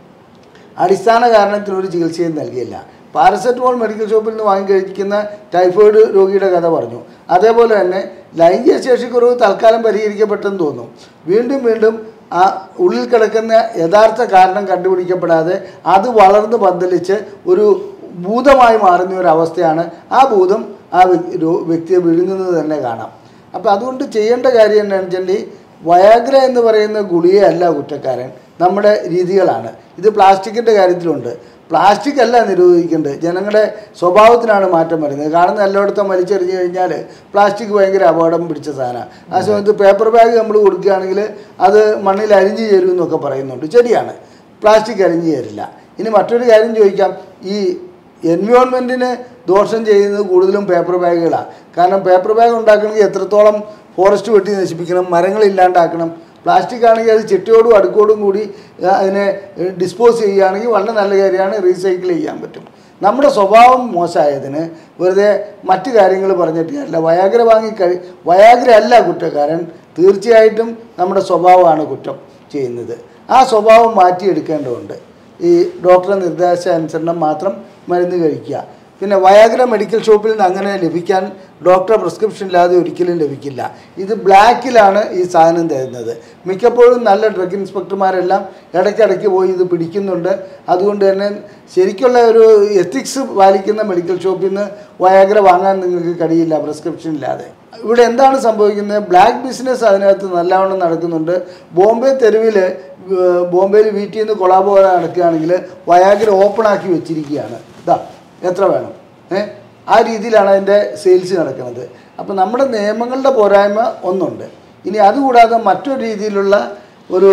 അടിസ്ഥാന കാരണത്തിന് ഒരു ചികിത്സയും നൽകിയില്ല പാരസെറ്റമോൾ മെഡിക്കൽ ഷോപ്പിൽ നിന്ന് വാങ്ങിക്കഴിക്കുന്ന ടൈഫോയിഡ് രോഗിയുടെ കഥ പറഞ്ഞു അതേപോലെ തന്നെ ലൈംഗിക ശേഷിക്കുറവ് തൽക്കാലം പരിഹരിക്കപ്പെട്ടെന്ന് തോന്നും വീണ്ടും വീണ്ടും ആ ഉള്ളിൽ കിടക്കുന്ന യഥാർത്ഥ കാരണം കണ്ടുപിടിക്കപ്പെടാതെ അത് വളർന്ന് പന്തലിച്ച് ഒരു ഭൂതമായി മാറുന്ന ഒരു അവസ്ഥയാണ് ആ ഭൂതം ആ വ്യ- രോ- വ്യക്തിയെ വിഴുങ്ങുന്നത് തന്നെ കാണാം അപ്പോൾ അതുകൊണ്ട് ചെയ്യേണ്ട കാര്യം എന്താണെന്ന് വെച്ചാൽ വയാഗ്ര എന്ന് പറയുന്ന ഗുളികയല്ല കുറ്റക്കാരൻ നമ്മുടെ രീതികളാണ് ഇത് പ്ലാസ്റ്റിക്കിൻ്റെ കാര്യത്തിലുണ്ട് പ്ലാസ്റ്റിക് അല്ല നിരോധിക്കേണ്ടത് ജനങ്ങളുടെ സ്വഭാവത്തിനാണ് മാറ്റം വരുന്നത് കാണുന്ന എല്ലായിടത്തും വലിച്ചെറിഞ്ഞു കഴിഞ്ഞാൽ പ്ലാസ്റ്റിക് ഭയങ്കര അപകടം പിടിച്ച സാധനമാണ് ആ സമയത്ത് പേപ്പർ ബാഗ് നമ്മൾ കൊടുക്കുകയാണെങ്കിൽ അത് മണ്ണിൽ അരിഞ്ഞു ചേരും എന്നൊക്കെ പറയുന്നുണ്ട് ശരിയാണ് പ്ലാസ്റ്റിക് അരിഞ്ഞു ചേരില്ല ഇനി മറ്റൊരു കാര്യം ചോദിക്കാം ഈ എൻവയോൺമെൻറ്റിന് ദോഷം ചെയ്യുന്നത് കൂടുതലും പേപ്പർ ബാഗുകളാണ് കാരണം പേപ്പർ ബാഗ് ഉണ്ടാക്കണമെങ്കിൽ എത്രത്തോളം ഫോറസ്റ്റ് വെട്ടി നശിപ്പിക്കണം മരങ്ങൾ ഇല്ലാണ്ടാക്കണം പ്ലാസ്റ്റിക് ആണെങ്കിൽ അത് ചിട്ടയോടും അടുക്കോടും കൂടി ആ, അതിനെ ഡിസ്പോസ് ചെയ്യുകയാണെങ്കിൽ വളരെ നല്ല കാര്യമാണ് റീസൈക്കിൾ ചെയ്യാൻ പറ്റും നമ്മുടെ സ്വഭാവം മോശമായതിന് വെറുതെ മറ്റു കാര്യങ്ങൾ പറഞ്ഞിട്ട് കാര്യമില്ല വയാഗ്ര വാങ്ങി കഴി വയാഗ്ര അല്ല കുറ്റക്കാരൻ തീർച്ചയായിട്ടും നമ്മുടെ സ്വഭാവമാണ് കുറ്റം ചെയ്യുന്നത് ആ സ്വഭാവം മാറ്റിയെടുക്കേണ്ടതുണ്ട് ഈ ഡോക്ടറുടെ നിർദ്ദേശാനുസരണം മാത്രം മരുന്ന് കഴിക്കുക പിന്നെ വയാഗ്ര മെഡിക്കൽ ഷോപ്പിൽ നിന്ന് അങ്ങനെ ലഭിക്കാൻ ഡോക്ടർ പ്രിസ്ക്രിപ്ഷൻ ഇല്ലാതെ ഒരിക്കലും ലഭിക്കില്ല ഇത് ബ്ലാക്കിലാണ് ഈ സാധനം തരുന്നത് മിക്കപ്പോഴും നല്ല ഡ്രഗ് ഇൻസ്പെക്ടർമാരെല്ലാം ഇടയ്ക്കിടയ്ക്ക് പോയി ഇത് പിടിക്കുന്നുണ്ട് അതുകൊണ്ട് തന്നെ ശരിക്കുള്ള ഒരു എത്തിക്സ് പാലിക്കുന്ന മെഡിക്കൽ ഷോപ്പിൽ നിന്ന് വയാഗ്ര വാങ്ങാൻ നിങ്ങൾക്ക് കഴിയില്ല പ്രിസ്ക്രിപ്ഷൻ ഇല്ലാതെ ഇവിടെ എന്താണ് സംഭവിക്കുന്നത് ബ്ലാക്ക് ബിസിനസ് അതിനകത്ത് നല്ലവണ്ണം നടക്കുന്നുണ്ട് ബോംബെ തെരുവിൽ ബോംബെയിൽ വീട്ടിൽ നിന്ന് കൊളാബോ നടക്കുകയാണെങ്കിൽ വയാഗ്ര ഓപ്പൺ ആക്കി വെച്ചിരിക്കുകയാണ് ഇതാ എത്ര വേണം ഏ ആ രീതിയിലാണ് അതിൻ്റെ സെയിൽസ് നടക്കുന്നത് അപ്പോൾ നമ്മുടെ നിയമങ്ങളുടെ പോരായ്മ ഒന്നുണ്ട് ഇനി അതുകൂടാതെ മറ്റൊരു രീതിയിലുള്ള ഒരു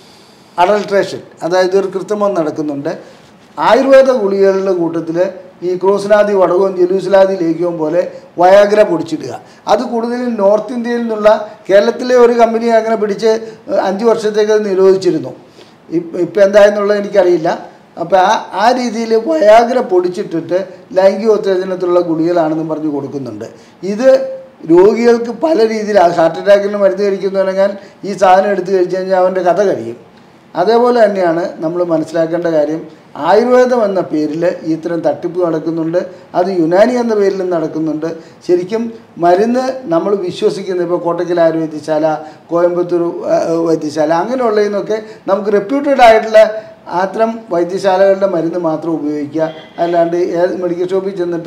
അഡൾട്രേഷൻ അതായത് ഒരു കൃത്രിമം നടക്കുന്നുണ്ട് ആയുർവേദ ഗുളികകളുടെ കൂട്ടത്തിൽ ഈ ക്രോസിനാദി വടകവും ജലൂസിലാദി ലേഖ്യവും പോലെ വയാഗ്ര പൊടിച്ചിടുക അത് കൂടുതലും നോർത്ത് ഇന്ത്യയിൽ നിന്നുള്ള കേരളത്തിലെ ഒരു കമ്പനി അങ്ങനെ പിടിച്ച് ഏഹ്, അഞ്ച് വർഷത്തേക്ക് അത് നിരോധിച്ചിരുന്നു ഇപ്പം എന്തായെന്നുള്ളത് എനിക്കറിയില്ല അപ്പോൾ ആ ആ രീതിയിൽ വയാഗ്ര പൊടിച്ചിട്ടിട്ട് ലൈംഗികോത്തേജനത്തിലുള്ള ഗുളികകളാണെന്ന് പറഞ്ഞ് കൊടുക്കുന്നുണ്ട് ഇത് രോഗികൾക്ക് പല രീതിയിൽ ഹാർട്ട് അറ്റാക്കിന് മരുന്ന് കഴിക്കുന്നവനെങ്കിൽ ഈ സാധനം എടുത്തു കഴിച്ചു കഴിഞ്ഞാൽ അവൻ്റെ കഥ കഴിയും അതേപോലെ തന്നെയാണ് നമ്മൾ മനസ്സിലാക്കേണ്ട കാര്യം ആയുർവേദം എന്ന പേരിൽ ഇത്തരം തട്ടിപ്പ് നടക്കുന്നുണ്ട് അത് യുനാനി എന്ന പേരിലും നടക്കുന്നുണ്ട് ശരിക്കും മരുന്ന് നമ്മൾ വിശ്വസിക്കുന്ന ഇപ്പോൾ കോട്ടക്കൽ ആയുർവേദ്യശാല കോയമ്പത്തൂർ ആ, വൈദ്യശാല അങ്ങനെയുള്ളതിൽ നിന്നൊക്കെ നമുക്ക് റെപ്യൂട്ടഡ് ആയിട്ടുള്ള അത്തരം വൈദ്യശാലകളുടെ മരുന്ന് മാത്രം ഉപയോഗിക്കുക അല്ലാണ്ട് ഏത് മെഡിക്കൽ ഷോപ്പിൽ ചെന്നിട്ട്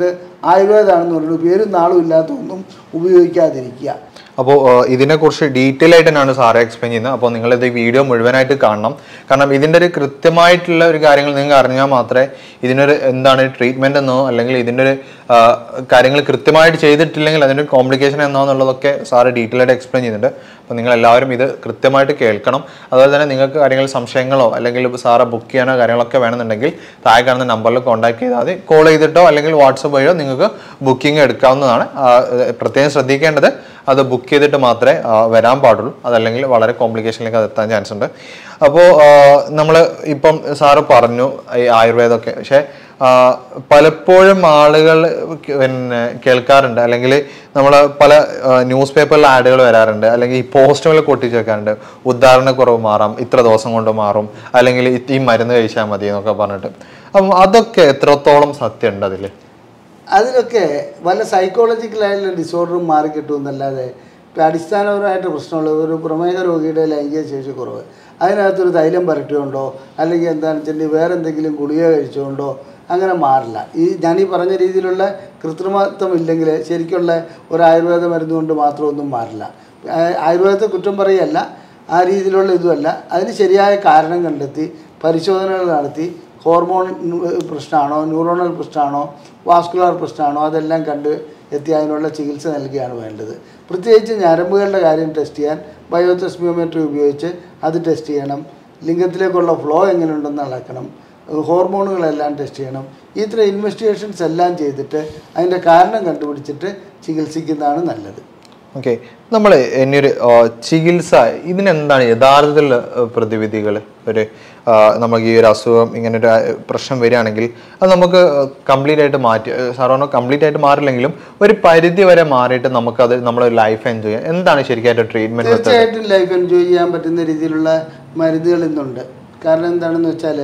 ആയുർവേദമാണെന്ന് പറയുന്നത് പേരും നാളും ഇല്ലാത്തൊന്നും ഉപയോഗിക്കാതിരിക്കുക അപ്പോൾ ഇതിനെക്കുറിച്ച് ഡീറ്റെയിൽ ആയിട്ട് തന്നെയാണ് സാറെ എക്സ്പ്ലെയിൻ ചെയ്യുന്നത് അപ്പോൾ നിങ്ങൾ ഇത് വീഡിയോ മുഴുവനായിട്ട് കാണണം കാരണം ഇതിൻ്റെ ഒരു കൃത്യമായിട്ടുള്ള ഒരു കാര്യങ്ങൾ നിങ്ങൾക്ക് അറിഞ്ഞാൽ മാത്രമേ ഇതിനൊരു എന്താണ് ട്രീറ്റ്മെൻ്റ് എന്നോ അല്ലെങ്കിൽ ഇതിൻ്റെ ഒരു ആ, കാര്യങ്ങൾ കൃത്യമായിട്ട് ചെയ്തിട്ടില്ലെങ്കിൽ അതിൻ്റെ കോംപ്ലിക്കേഷൻ എന്നോ എന്നുള്ളതൊക്കെ സാറ് ഡീറ്റെയിൽ ആയിട്ട് എക്സ്പ്ലെയിൻ ചെയ്യുന്നുണ്ട് അപ്പോൾ നിങ്ങൾ എല്ലാവരും ഇത് കൃത്യമായിട്ട് കേൾക്കണം അതുപോലെ തന്നെ നിങ്ങൾക്ക് കാര്യങ്ങൾ സംശയങ്ങളോ അല്ലെങ്കിൽ ഇപ്പോൾ സാറെ ബുക്ക് ചെയ്യാനോ കാര്യങ്ങളൊക്കെ വേണമെന്നുണ്ടെങ്കിൽ താഴെ കാണുന്ന നമ്പറിൽ കോൺടാക്ട് ചെയ്താൽ മതി കോൾ ചെയ്തിട്ടോ അല്ലെങ്കിൽ വാട്സപ്പ് വഴിയോ നിങ്ങൾക്ക് ബുക്കിംഗ് എടുക്കാവുന്നതാണ് ആ, ഏഹ് പ്രത്യേകം ശ്രദ്ധിക്കേണ്ടത് അത് ബുക്ക് ചെയ്തിട്ട് മാത്രമേ ആ, വരാൻ പാടുള്ളൂ അതല്ലെങ്കിൽ വളരെ കോംപ്ലിക്കേഷനിലേക്ക് അത് എത്താൻ ചാൻസ് ഉണ്ട് അപ്പോൾ നമ്മൾ ഇപ്പം സാറ് പറഞ്ഞു ഈ ആയുർവേദമൊക്കെ പക്ഷേ ആ, പലപ്പോഴും ആളുകൾ പിന്നെ കേൾക്കാറുണ്ട് അല്ലെങ്കിൽ നമ്മൾ പല ന്യൂസ് പേപ്പറിൽ ആഡുകൾ വരാറുണ്ട് അല്ലെങ്കിൽ ഈ പോസ്റ്റുകൾ കൊട്ടിച്ച് വെക്കാറുണ്ട് ഉദാഹരണക്കുറവ് മാറാം ഇത്ര ദിവസം കൊണ്ട് മാറും അല്ലെങ്കിൽ ഇത് ഈ മരുന്ന് കഴിച്ചാൽ മതി എന്നൊക്കെ പറഞ്ഞിട്ട് അപ്പം അതൊക്കെ എത്രത്തോളം സത്യമുണ്ട് അതിൽ അതിലൊക്കെ വല്ല സൈക്കോളജിക്കലായിട്ടുള്ള ഡിസോർഡറും മാറി കിട്ടുമെന്നല്ലാതെ ഇപ്പം അടിസ്ഥാനപരമായിട്ട് പ്രശ്നമുള്ള ഒരു പ്രമേഹ രോഗിയുടെ ലൈംഗിക ശേഷി കുറവ് അതിനകത്തൊരു തൈലം പരട്ടിയോണ്ടോ അല്ലെങ്കിൽ എന്താണെന്ന് വെച്ചിട്ടുണ്ടെങ്കിൽ വേറെ എന്തെങ്കിലും ഗുളിക കഴിച്ചുകൊണ്ടോ അങ്ങനെ മാറില്ല ഈ ഞാൻ ഈ പറഞ്ഞ രീതിയിലുള്ള കൃത്രിമത്വം ഇല്ലെങ്കിൽ ശരിക്കുള്ള ഒരു ആയുർവേദ മരുന്ന് കൊണ്ട് മാത്രമൊന്നും മാറില്ല ആ- ആയുർവേദത്തെ കുറ്റം പറയുകയല്ല ആ രീതിയിലുള്ള ഇതുമല്ല അതിന് ശരിയായ കാരണം കണ്ടെത്തി പരിശോധനകൾ നടത്തി ഹോർമോൺ പ്രശ്നമാണോ ന്യൂറോണൽ പ്രശ്നമാണോ വാസ്കുലാർ പ്രശ്നമാണോ അതെല്ലാം കണ്ട് എത്തി അതിനുള്ള ചികിത്സ നൽകുകയാണ് വേണ്ടത് പ്രത്യേകിച്ച് ഞരമ്പുകളുടെ കാര്യം ടെസ്റ്റ് ചെയ്യാൻ ബയോതെസ്മിയോമെട്രി ഉപയോഗിച്ച് അത് ടെസ്റ്റ് ചെയ്യണം ലിംഗത്തിലേക്കുള്ള ഫ്ലോ എങ്ങനെയുണ്ടെന്ന് അളക്കണം ഹോർമോണുകളെല്ലാം ടെസ്റ്റ് ചെയ്യണം ഇത്ര ഇൻവെസ്റ്റിഗേഷൻസ് എല്ലാം ചെയ്തിട്ട് അതിൻ്റെ കാരണം കണ്ടുപിടിച്ചിട്ട് ചികിത്സിക്കുന്നതാണ് നല്ലത് ഓക്കെ നമ്മൾ ഇനിയൊരു ആ, ചികിത്സ ഇതിനെന്താണ് യഥാർത്ഥത്തിലുള്ള പ്രതിവിധികൾ ഒരു ആ, നമുക്ക് ഈ ഒരു അസുഖം ഇങ്ങനെ ഒരു ആ, പ്രശ്നം വരികയാണെങ്കിൽ അത് നമുക്ക് കംപ്ലീറ്റ് ആയിട്ട് മാറ്റി സാധാരണ കംപ്ലീറ്റ് ആയിട്ട് മാറില്ലെങ്കിലും ഒരു പരിധി വരെ മാറിയിട്ട് നമുക്കത് നമ്മുടെ ലൈഫ് എൻജോയ് ചെയ്യാം എന്താണ് ശരിക്കും ട്രീറ്റ്മെന്റ് മെത്തേഡ് തീർച്ചയായിട്ടും ലൈഫ് എൻജോയ് ചെയ്യാൻ പറ്റുന്ന രീതിയിലുള്ള മരുന്നുകൾ ഇന്നുണ്ട് കാരണം എന്താണെന്ന് വെച്ചാൽ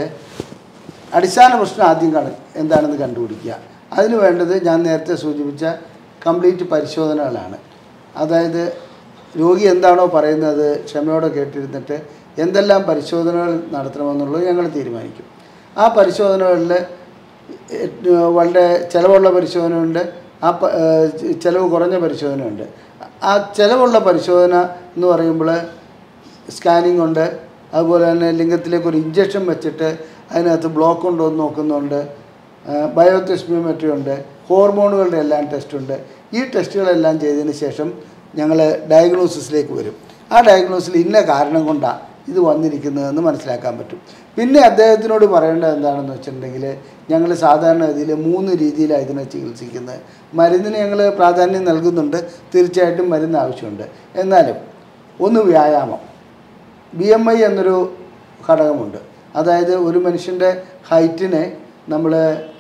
അടിസ്ഥാന പ്രശ്നം ആദ്യം കാണും എന്താണെന്ന് കണ്ടുപിടിക്കുക അതിന് വേണ്ടത് ഞാൻ നേരത്തെ സൂചിപ്പിച്ച കംപ്ലീറ്റ് പരിശോധനകളാണ് അതായത് രോഗി എന്താണോ പറയുന്നത് ക്ഷമയോടെ കേട്ടിരുന്നിട്ട് എന്തെല്ലാം പരിശോധനകൾ നടത്തണമെന്നുള്ളത് ഞങ്ങൾ തീരുമാനിക്കും ആ പരിശോധനകളിൽ ഏറ്റവും വളരെ ചിലവുള്ള പരിശോധനയുണ്ട് ആ പ- ഏഹ് ചെ- ചിലവ് കുറഞ്ഞ പരിശോധനയുണ്ട് ആ ചിലവുള്ള പരിശോധന എന്ന് പറയുമ്പോൾ സ്കാനിംഗ് ഉണ്ട് അതുപോലെ തന്നെ ലിംഗത്തിലേക്ക് ഒരു ഇഞ്ചക്ഷൻ വെച്ചിട്ട് അതിനകത്ത് ബ്ലോക്ക് ഉണ്ടോ എന്ന് നോക്കുന്നുണ്ട് ബയോതെസ്മിയോമെട്രി ഉണ്ട് ഹോർമോണുകളുടെ എല്ലാം ടെസ്റ്റ് ഉണ്ട് ഈ ടെസ്റ്റുകളെല്ലാം ചെയ്തതിന് ശേഷം ഞങ്ങൾ ഡയഗ്നോസിസിലേക്ക് വരും ആ ഡയഗ്നോസിൽ ഇന്ന കാരണം കൊണ്ടാണ് ഇത് വന്നിരിക്കുന്നതെന്ന് മനസ്സിലാക്കാൻ പറ്റും പിന്നെ അദ്ദേഹത്തിനോട് പറയേണ്ടത് എന്താണെന്ന് വെച്ചിട്ടുണ്ടെങ്കിൽ ഞങ്ങൾ സാധാരണ ഗതിയിൽ മൂന്ന് രീതിയിലാണ് ഇതിനെ ചികിത്സിക്കുന്നത് മരുന്നിന് ഞങ്ങൾ പ്രാധാന്യം നൽകുന്നുണ്ട് തീർച്ചയായിട്ടും മരുന്ന് ആവശ്യമുണ്ട് എന്നാലും ഒന്ന് വ്യായാമം ബി എം ഐ എന്നൊരു ഘടകമുണ്ട് അതായത് ഒരു മനുഷ്യൻ്റെ ഹൈറ്റിനെ നമ്മൾ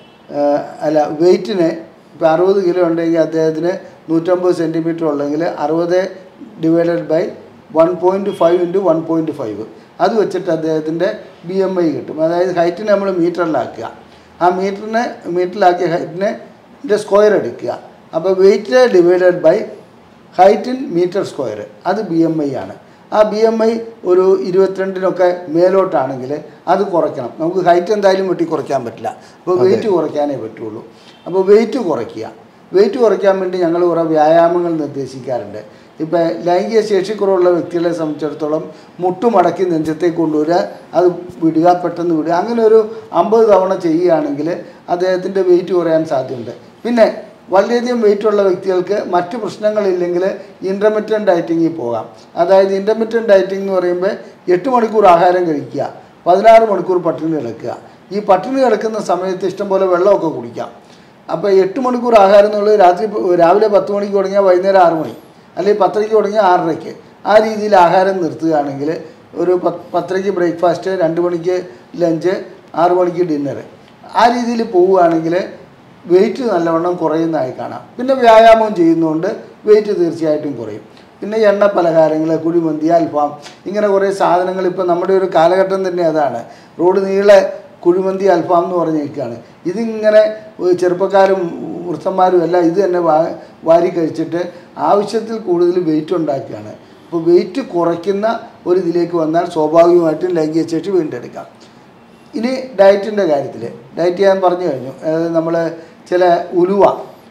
അല്ല വെയ്റ്റിനെ ഇപ്പോൾ അറുപത് കിലോ ഉണ്ടെങ്കിൽ അദ്ദേഹത്തിന് നൂറ്റമ്പത് സെൻറ്റിമീറ്റർ ഉള്ളെങ്കിൽ അറുപത് divided by one point five into one point five അത് വെച്ചിട്ട് അദ്ദേഹത്തിൻ്റെ ബി എം ഐ കിട്ടും അതായത് ഹൈറ്റിനെ നമ്മൾ മീറ്ററിലാക്കുക ആ മീറ്ററിനെ മീറ്ററിലാക്കിയ ഹൈറ്റിനെ ൻ്റെ സ്ക്വയർ എടുക്കുക അപ്പോൾ weight divided by height in meter square അത് ബി എം ഐ ആണ് ആ ബി എം ഐ ഒരു ഇരുപത്തിരണ്ടിനൊക്കെ മേലോട്ടാണെങ്കിൽ അത് കുറയ്ക്കണം നമുക്ക് ഹൈറ്റ് എന്തായാലും വെട്ടി കുറയ്ക്കാൻ പറ്റില്ല അപ്പോൾ വെയിറ്റ് കുറയ്ക്കാനേ പറ്റുള്ളൂ അപ്പോൾ വെയിറ്റ് കുറയ്ക്കുക വെയിറ്റ് കുറയ്ക്കാൻ വേണ്ടി ഞങ്ങൾ കുറേ വ്യായാമങ്ങൾ നിർദ്ദേശിക്കാറുണ്ട് ഇപ്പം ലൈംഗിക ശേഷിക്കുറവുള്ള വ്യക്തികളെ സംബന്ധിച്ചിടത്തോളം മുട്ടുമടക്കി നെഞ്ചത്തേക്ക് കൊണ്ടുവരിക അത് വിടുക പെട്ടെന്ന് വിടുക അങ്ങനെ ഒരു അമ്പത് തവണ ചെയ്യുകയാണെങ്കിൽ അദ്ദേഹത്തിൻ്റെ വെയിറ്റ് കുറയാൻ സാധ്യതയുണ്ട് പിന്നെ വളരെയധികം വെയിറ്റ് ഉള്ള വ്യക്തികൾക്ക് മറ്റ് പ്രശ്നങ്ങളില്ലെങ്കിൽ ഇൻ്റർമീഡിയൻ ഡയറ്റിങ്ങിൽ പോകാം അതായത് ഇൻ്റർമീഡിയൻ ഡയറ്റിംഗ് എന്ന് പറയുമ്പോൾ എട്ട് മണിക്കൂർ ആഹാരം കഴിക്കുക പതിനാറ് മണിക്കൂർ പട്ടിണി കിടക്കുക ഈ പട്ടിണി കിടക്കുന്ന സമയത്ത് ഇഷ്ടംപോലെ വെള്ളമൊക്കെ കുടിക്കാം അപ്പോൾ എട്ട് മണിക്കൂർ ആഹാരം എന്നുള്ളത് രാത്രി പ- രാവിലെ പത്ത് മണിക്ക് തുടങ്ങിയാൽ വൈകുന്നേരം ആറ് മണി അല്ലെങ്കിൽ പത്തരയ്ക്ക് തുടങ്ങിയാൽ ആറരയ്ക്ക് ആ രീതിയിൽ ആഹാരം നിർത്തുകയാണെങ്കിൽ ഒരു പത്ത് പത്തരയ്ക്ക് ബ്രേക്ക്ഫാസ്റ്റ് രണ്ട് മണിക്ക് ലഞ്ച് ആറ് മണിക്ക് ഡിന്നർ ആ രീതിയിൽ പോവുകയാണെങ്കിൽ വെയിറ്റ് നല്ലവണ്ണം കുറയുന്നതായി കാണാം പിന്നെ വ്യായാമം ചെയ്യുന്നതുകൊണ്ട് വെയിറ്റ് തീർച്ചയായിട്ടും കുറയും പിന്നെ എണ്ണ പലഹാരങ്ങൾ കുഴിമന്തി അൽഫാം ഇങ്ങനെ കുറേ സാധനങ്ങൾ ഇപ്പോൾ നമ്മുടെ ഒരു കാലഘട്ടം തന്നെ അതാണ് റോഡ് നീളെ കുഴിമന്തി അൽഫാം എന്ന് പറഞ്ഞ് നിൽക്കുകയാണ് ഇതിങ്ങനെ ഒരു ചെറുപ്പക്കാരും വൃദ്ധന്മാരും എല്ലാം ഇത് തന്നെ വാ വാരി കഴിച്ചിട്ട് ആവശ്യത്തിൽ കൂടുതൽ വെയിറ്റ് ഉണ്ടാക്കുകയാണ് അപ്പോൾ വെയിറ്റ് കുറയ്ക്കുന്ന ഒരു ഇതിലേക്ക് വന്നാൽ സ്വാഭാവികമായിട്ടും ലൈംഗിക ശേഷി വീണ്ടെടുക്കാം ഇനി ഡയറ്റിൻ്റെ കാര്യത്തിൽ ഡയറ്റ് ഞാൻ പറഞ്ഞു കഴിഞ്ഞു അതായത് നമ്മൾ ചില ഉലുവ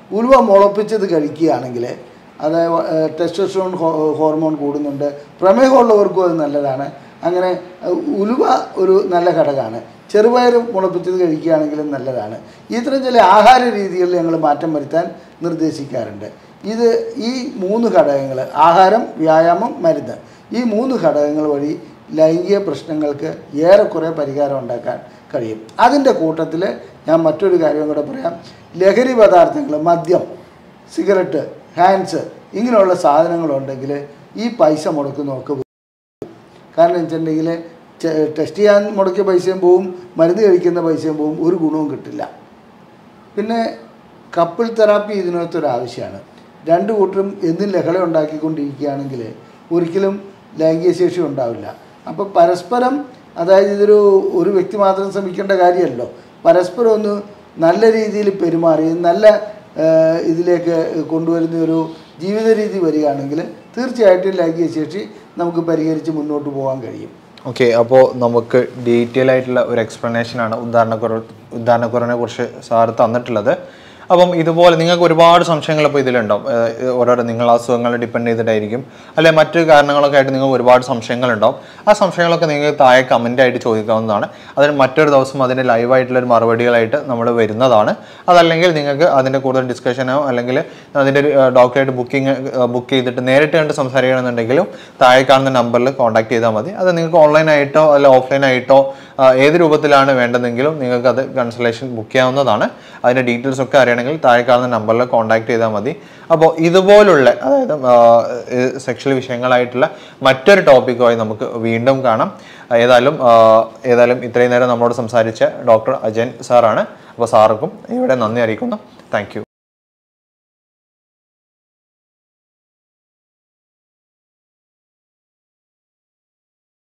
ഉലുവ മുളപ്പിച്ചത് കഴിക്കുകയാണെങ്കിൽ അതായത് ടെസ്റ്റോസ്റ്ററോൺ ഹോർമോൺ കൂടുന്നുണ്ട് പ്രമേഹമുള്ളവർക്കും അത് നല്ലതാണ് അങ്ങനെ അഹ് ഉലുവ ഒരു നല്ല ഘടകമാണ് ചെറുപയർ മുളപ്പിച്ചത് കഴിക്കുകയാണെങ്കിലും നല്ലതാണ് ഇത്തരം ചില ആഹാര രീതികളിൽ ഞങ്ങൾ മാറ്റം വരുത്താൻ നിർദ്ദേശിക്കാറുണ്ട് ഇത് ഈ മൂന്ന് ഘടകങ്ങൾ ആഹാരം വ്യായാമം മരുന്ന് ഈ മൂന്ന് ഘടകങ്ങൾ വഴി ലൈംഗിക പ്രശ്നങ്ങൾക്ക് ഏറെക്കുറെ പരിഹാരം ഉണ്ടാക്കാൻ കഴിയും അതിൻ്റെ കൂട്ടത്തിൽ ഞാൻ മറ്റൊരു കാര്യം കൂടെ പറയാം ലഹരി പദാർത്ഥങ്ങൾ മദ്യം സിഗരറ്റ് ഹാൻഡ്സ് ഇങ്ങനെയുള്ള സാധനങ്ങളുണ്ടെങ്കിൽ ഈ പൈസ മുടക്കുന്നതൊക്കെ കാരണം വെച്ചിട്ടുണ്ടെങ്കിൽ ടെസ്റ്റ് ചെയ്യാൻ മുടക്കിയ പൈസയും പോവും മരുന്ന് കഴിക്കുന്ന പൈസയും പോവും ഒരു ഗുണവും കിട്ടില്ല പിന്നെ കപ്പിൾ തെറാപ്പി ഇതിനകത്തൊരു ആവശ്യമാണ് രണ്ട് കൂട്ടരും എന്നും ലഹള ഉണ്ടാക്കിക്കൊണ്ടിരിക്കുകയാണെങ്കിൽ ഒരിക്കലും ലൈംഗിക ശേഷി ഉണ്ടാവില്ല അപ്പോൾ പരസ്പരം അതായത് ഇതൊരു ഒരു വ്യക്തി മാത്രം ശ്രമിക്കേണ്ട കാര്യമല്ലോ പരസ്പരം ഒന്ന് നല്ല രീതിയിൽ പെരുമാറി നല്ല ആ, ഇതിലേക്ക് കൊണ്ടുവരുന്ന ഒരു ജീവിത രീതി വരികയാണെങ്കിൽ തീർച്ചയായിട്ടും ലൈംഗിക ശേഷി നമുക്ക് പരിഹരിച്ച് മുന്നോട്ട് പോകാൻ കഴിയും ഓക്കെ അപ്പോൾ നമുക്ക് ഡീറ്റെയിൽ ആയിട്ടുള്ള ഒരു എക്സ്പ്ലനേഷൻ ആണ് ഉദാഹരണക്കുറവ് ഉദാഹരണക്കുറവിനെ കുറിച്ച് സാറ് തന്നിട്ടുള്ളത് അപ്പം ഇതുപോലെ നിങ്ങൾക്ക് ഒരുപാട് സംശയങ്ങൾ ഇപ്പോൾ ഇതിലുണ്ടാവും ഏഹ് ഓരോരോ നിങ്ങളെ അസുഖങ്ങൾ ഡിപ്പെൻഡ് ചെയ്തിട്ടായിരിക്കും അല്ലെ മറ്റു കാരണങ്ങളൊക്കെ ആയിട്ട് നിങ്ങൾക്ക് ഒരുപാട് സംശയങ്ങളുണ്ടാവും ആ സംശയങ്ങളൊക്കെ നിങ്ങൾക്ക് താഴെ കമൻ്റ് ആയിട്ട് ചോദിക്കാവുന്നതാണ് അതിന് മറ്റൊരു ദിവസം അതിൻ്റെ ലൈവായിട്ടുള്ള ഒരു മറുപടികളായിട്ട് നമ്മൾ വരുന്നതാണ് അതല്ലെങ്കിൽ നിങ്ങൾക്ക് അതിൻ്റെ കൂടുതൽ ഡിസ്കഷനോ അല്ലെങ്കിൽ അതിൻ്റെ ഒരു ഡോക്ടറായിട്ട് ബുക്കിംഗ് ബുക്ക് ചെയ്തിട്ട് നേരിട്ട് കണ്ട് സംസാരിക്കണമെന്നുണ്ടെങ്കിലും താഴെ കാണുന്ന നമ്പറിൽ കോൺടാക്ട് ചെയ്താൽ മതി അത് നിങ്ങൾക്ക് ഓൺലൈനായിട്ടോ അല്ല ഓഫ്ലൈനായിട്ടോ ഏത് രൂപത്തിലാണ് വേണ്ടതെങ്കിലും നിങ്ങൾക്ക് അത് കൺസൾട്ടേഷൻ ബുക്ക് ചെയ്യാവുന്നതാണ് അതിൻ്റെ ഡീറ്റെയിൽസ് ഒക്കെ അറിയണമെങ്കിൽ താഴെ കാണുന്ന നമ്പറിൽ കോൺടാക്ട് ചെയ്താൽ മതി അപ്പോൾ ഇതുപോലുള്ള അതായത് സെക്ഷൽ വിഷയങ്ങളായിട്ടുള്ള മറ്റൊരു ടോപ്പിക്കുമായി നമുക്ക് വീണ്ടും കാണാം ഏതായാലും ആ, ഏതായാലും ഇത്രയും നേരം നമ്മളോട് സംസാരിച്ച ഡോക്ടർ അജയൻ സാറാണ് അപ്പോൾ സാർക്കും ഇവിടെ നന്ദി അറിയിക്കുന്നു താങ്ക്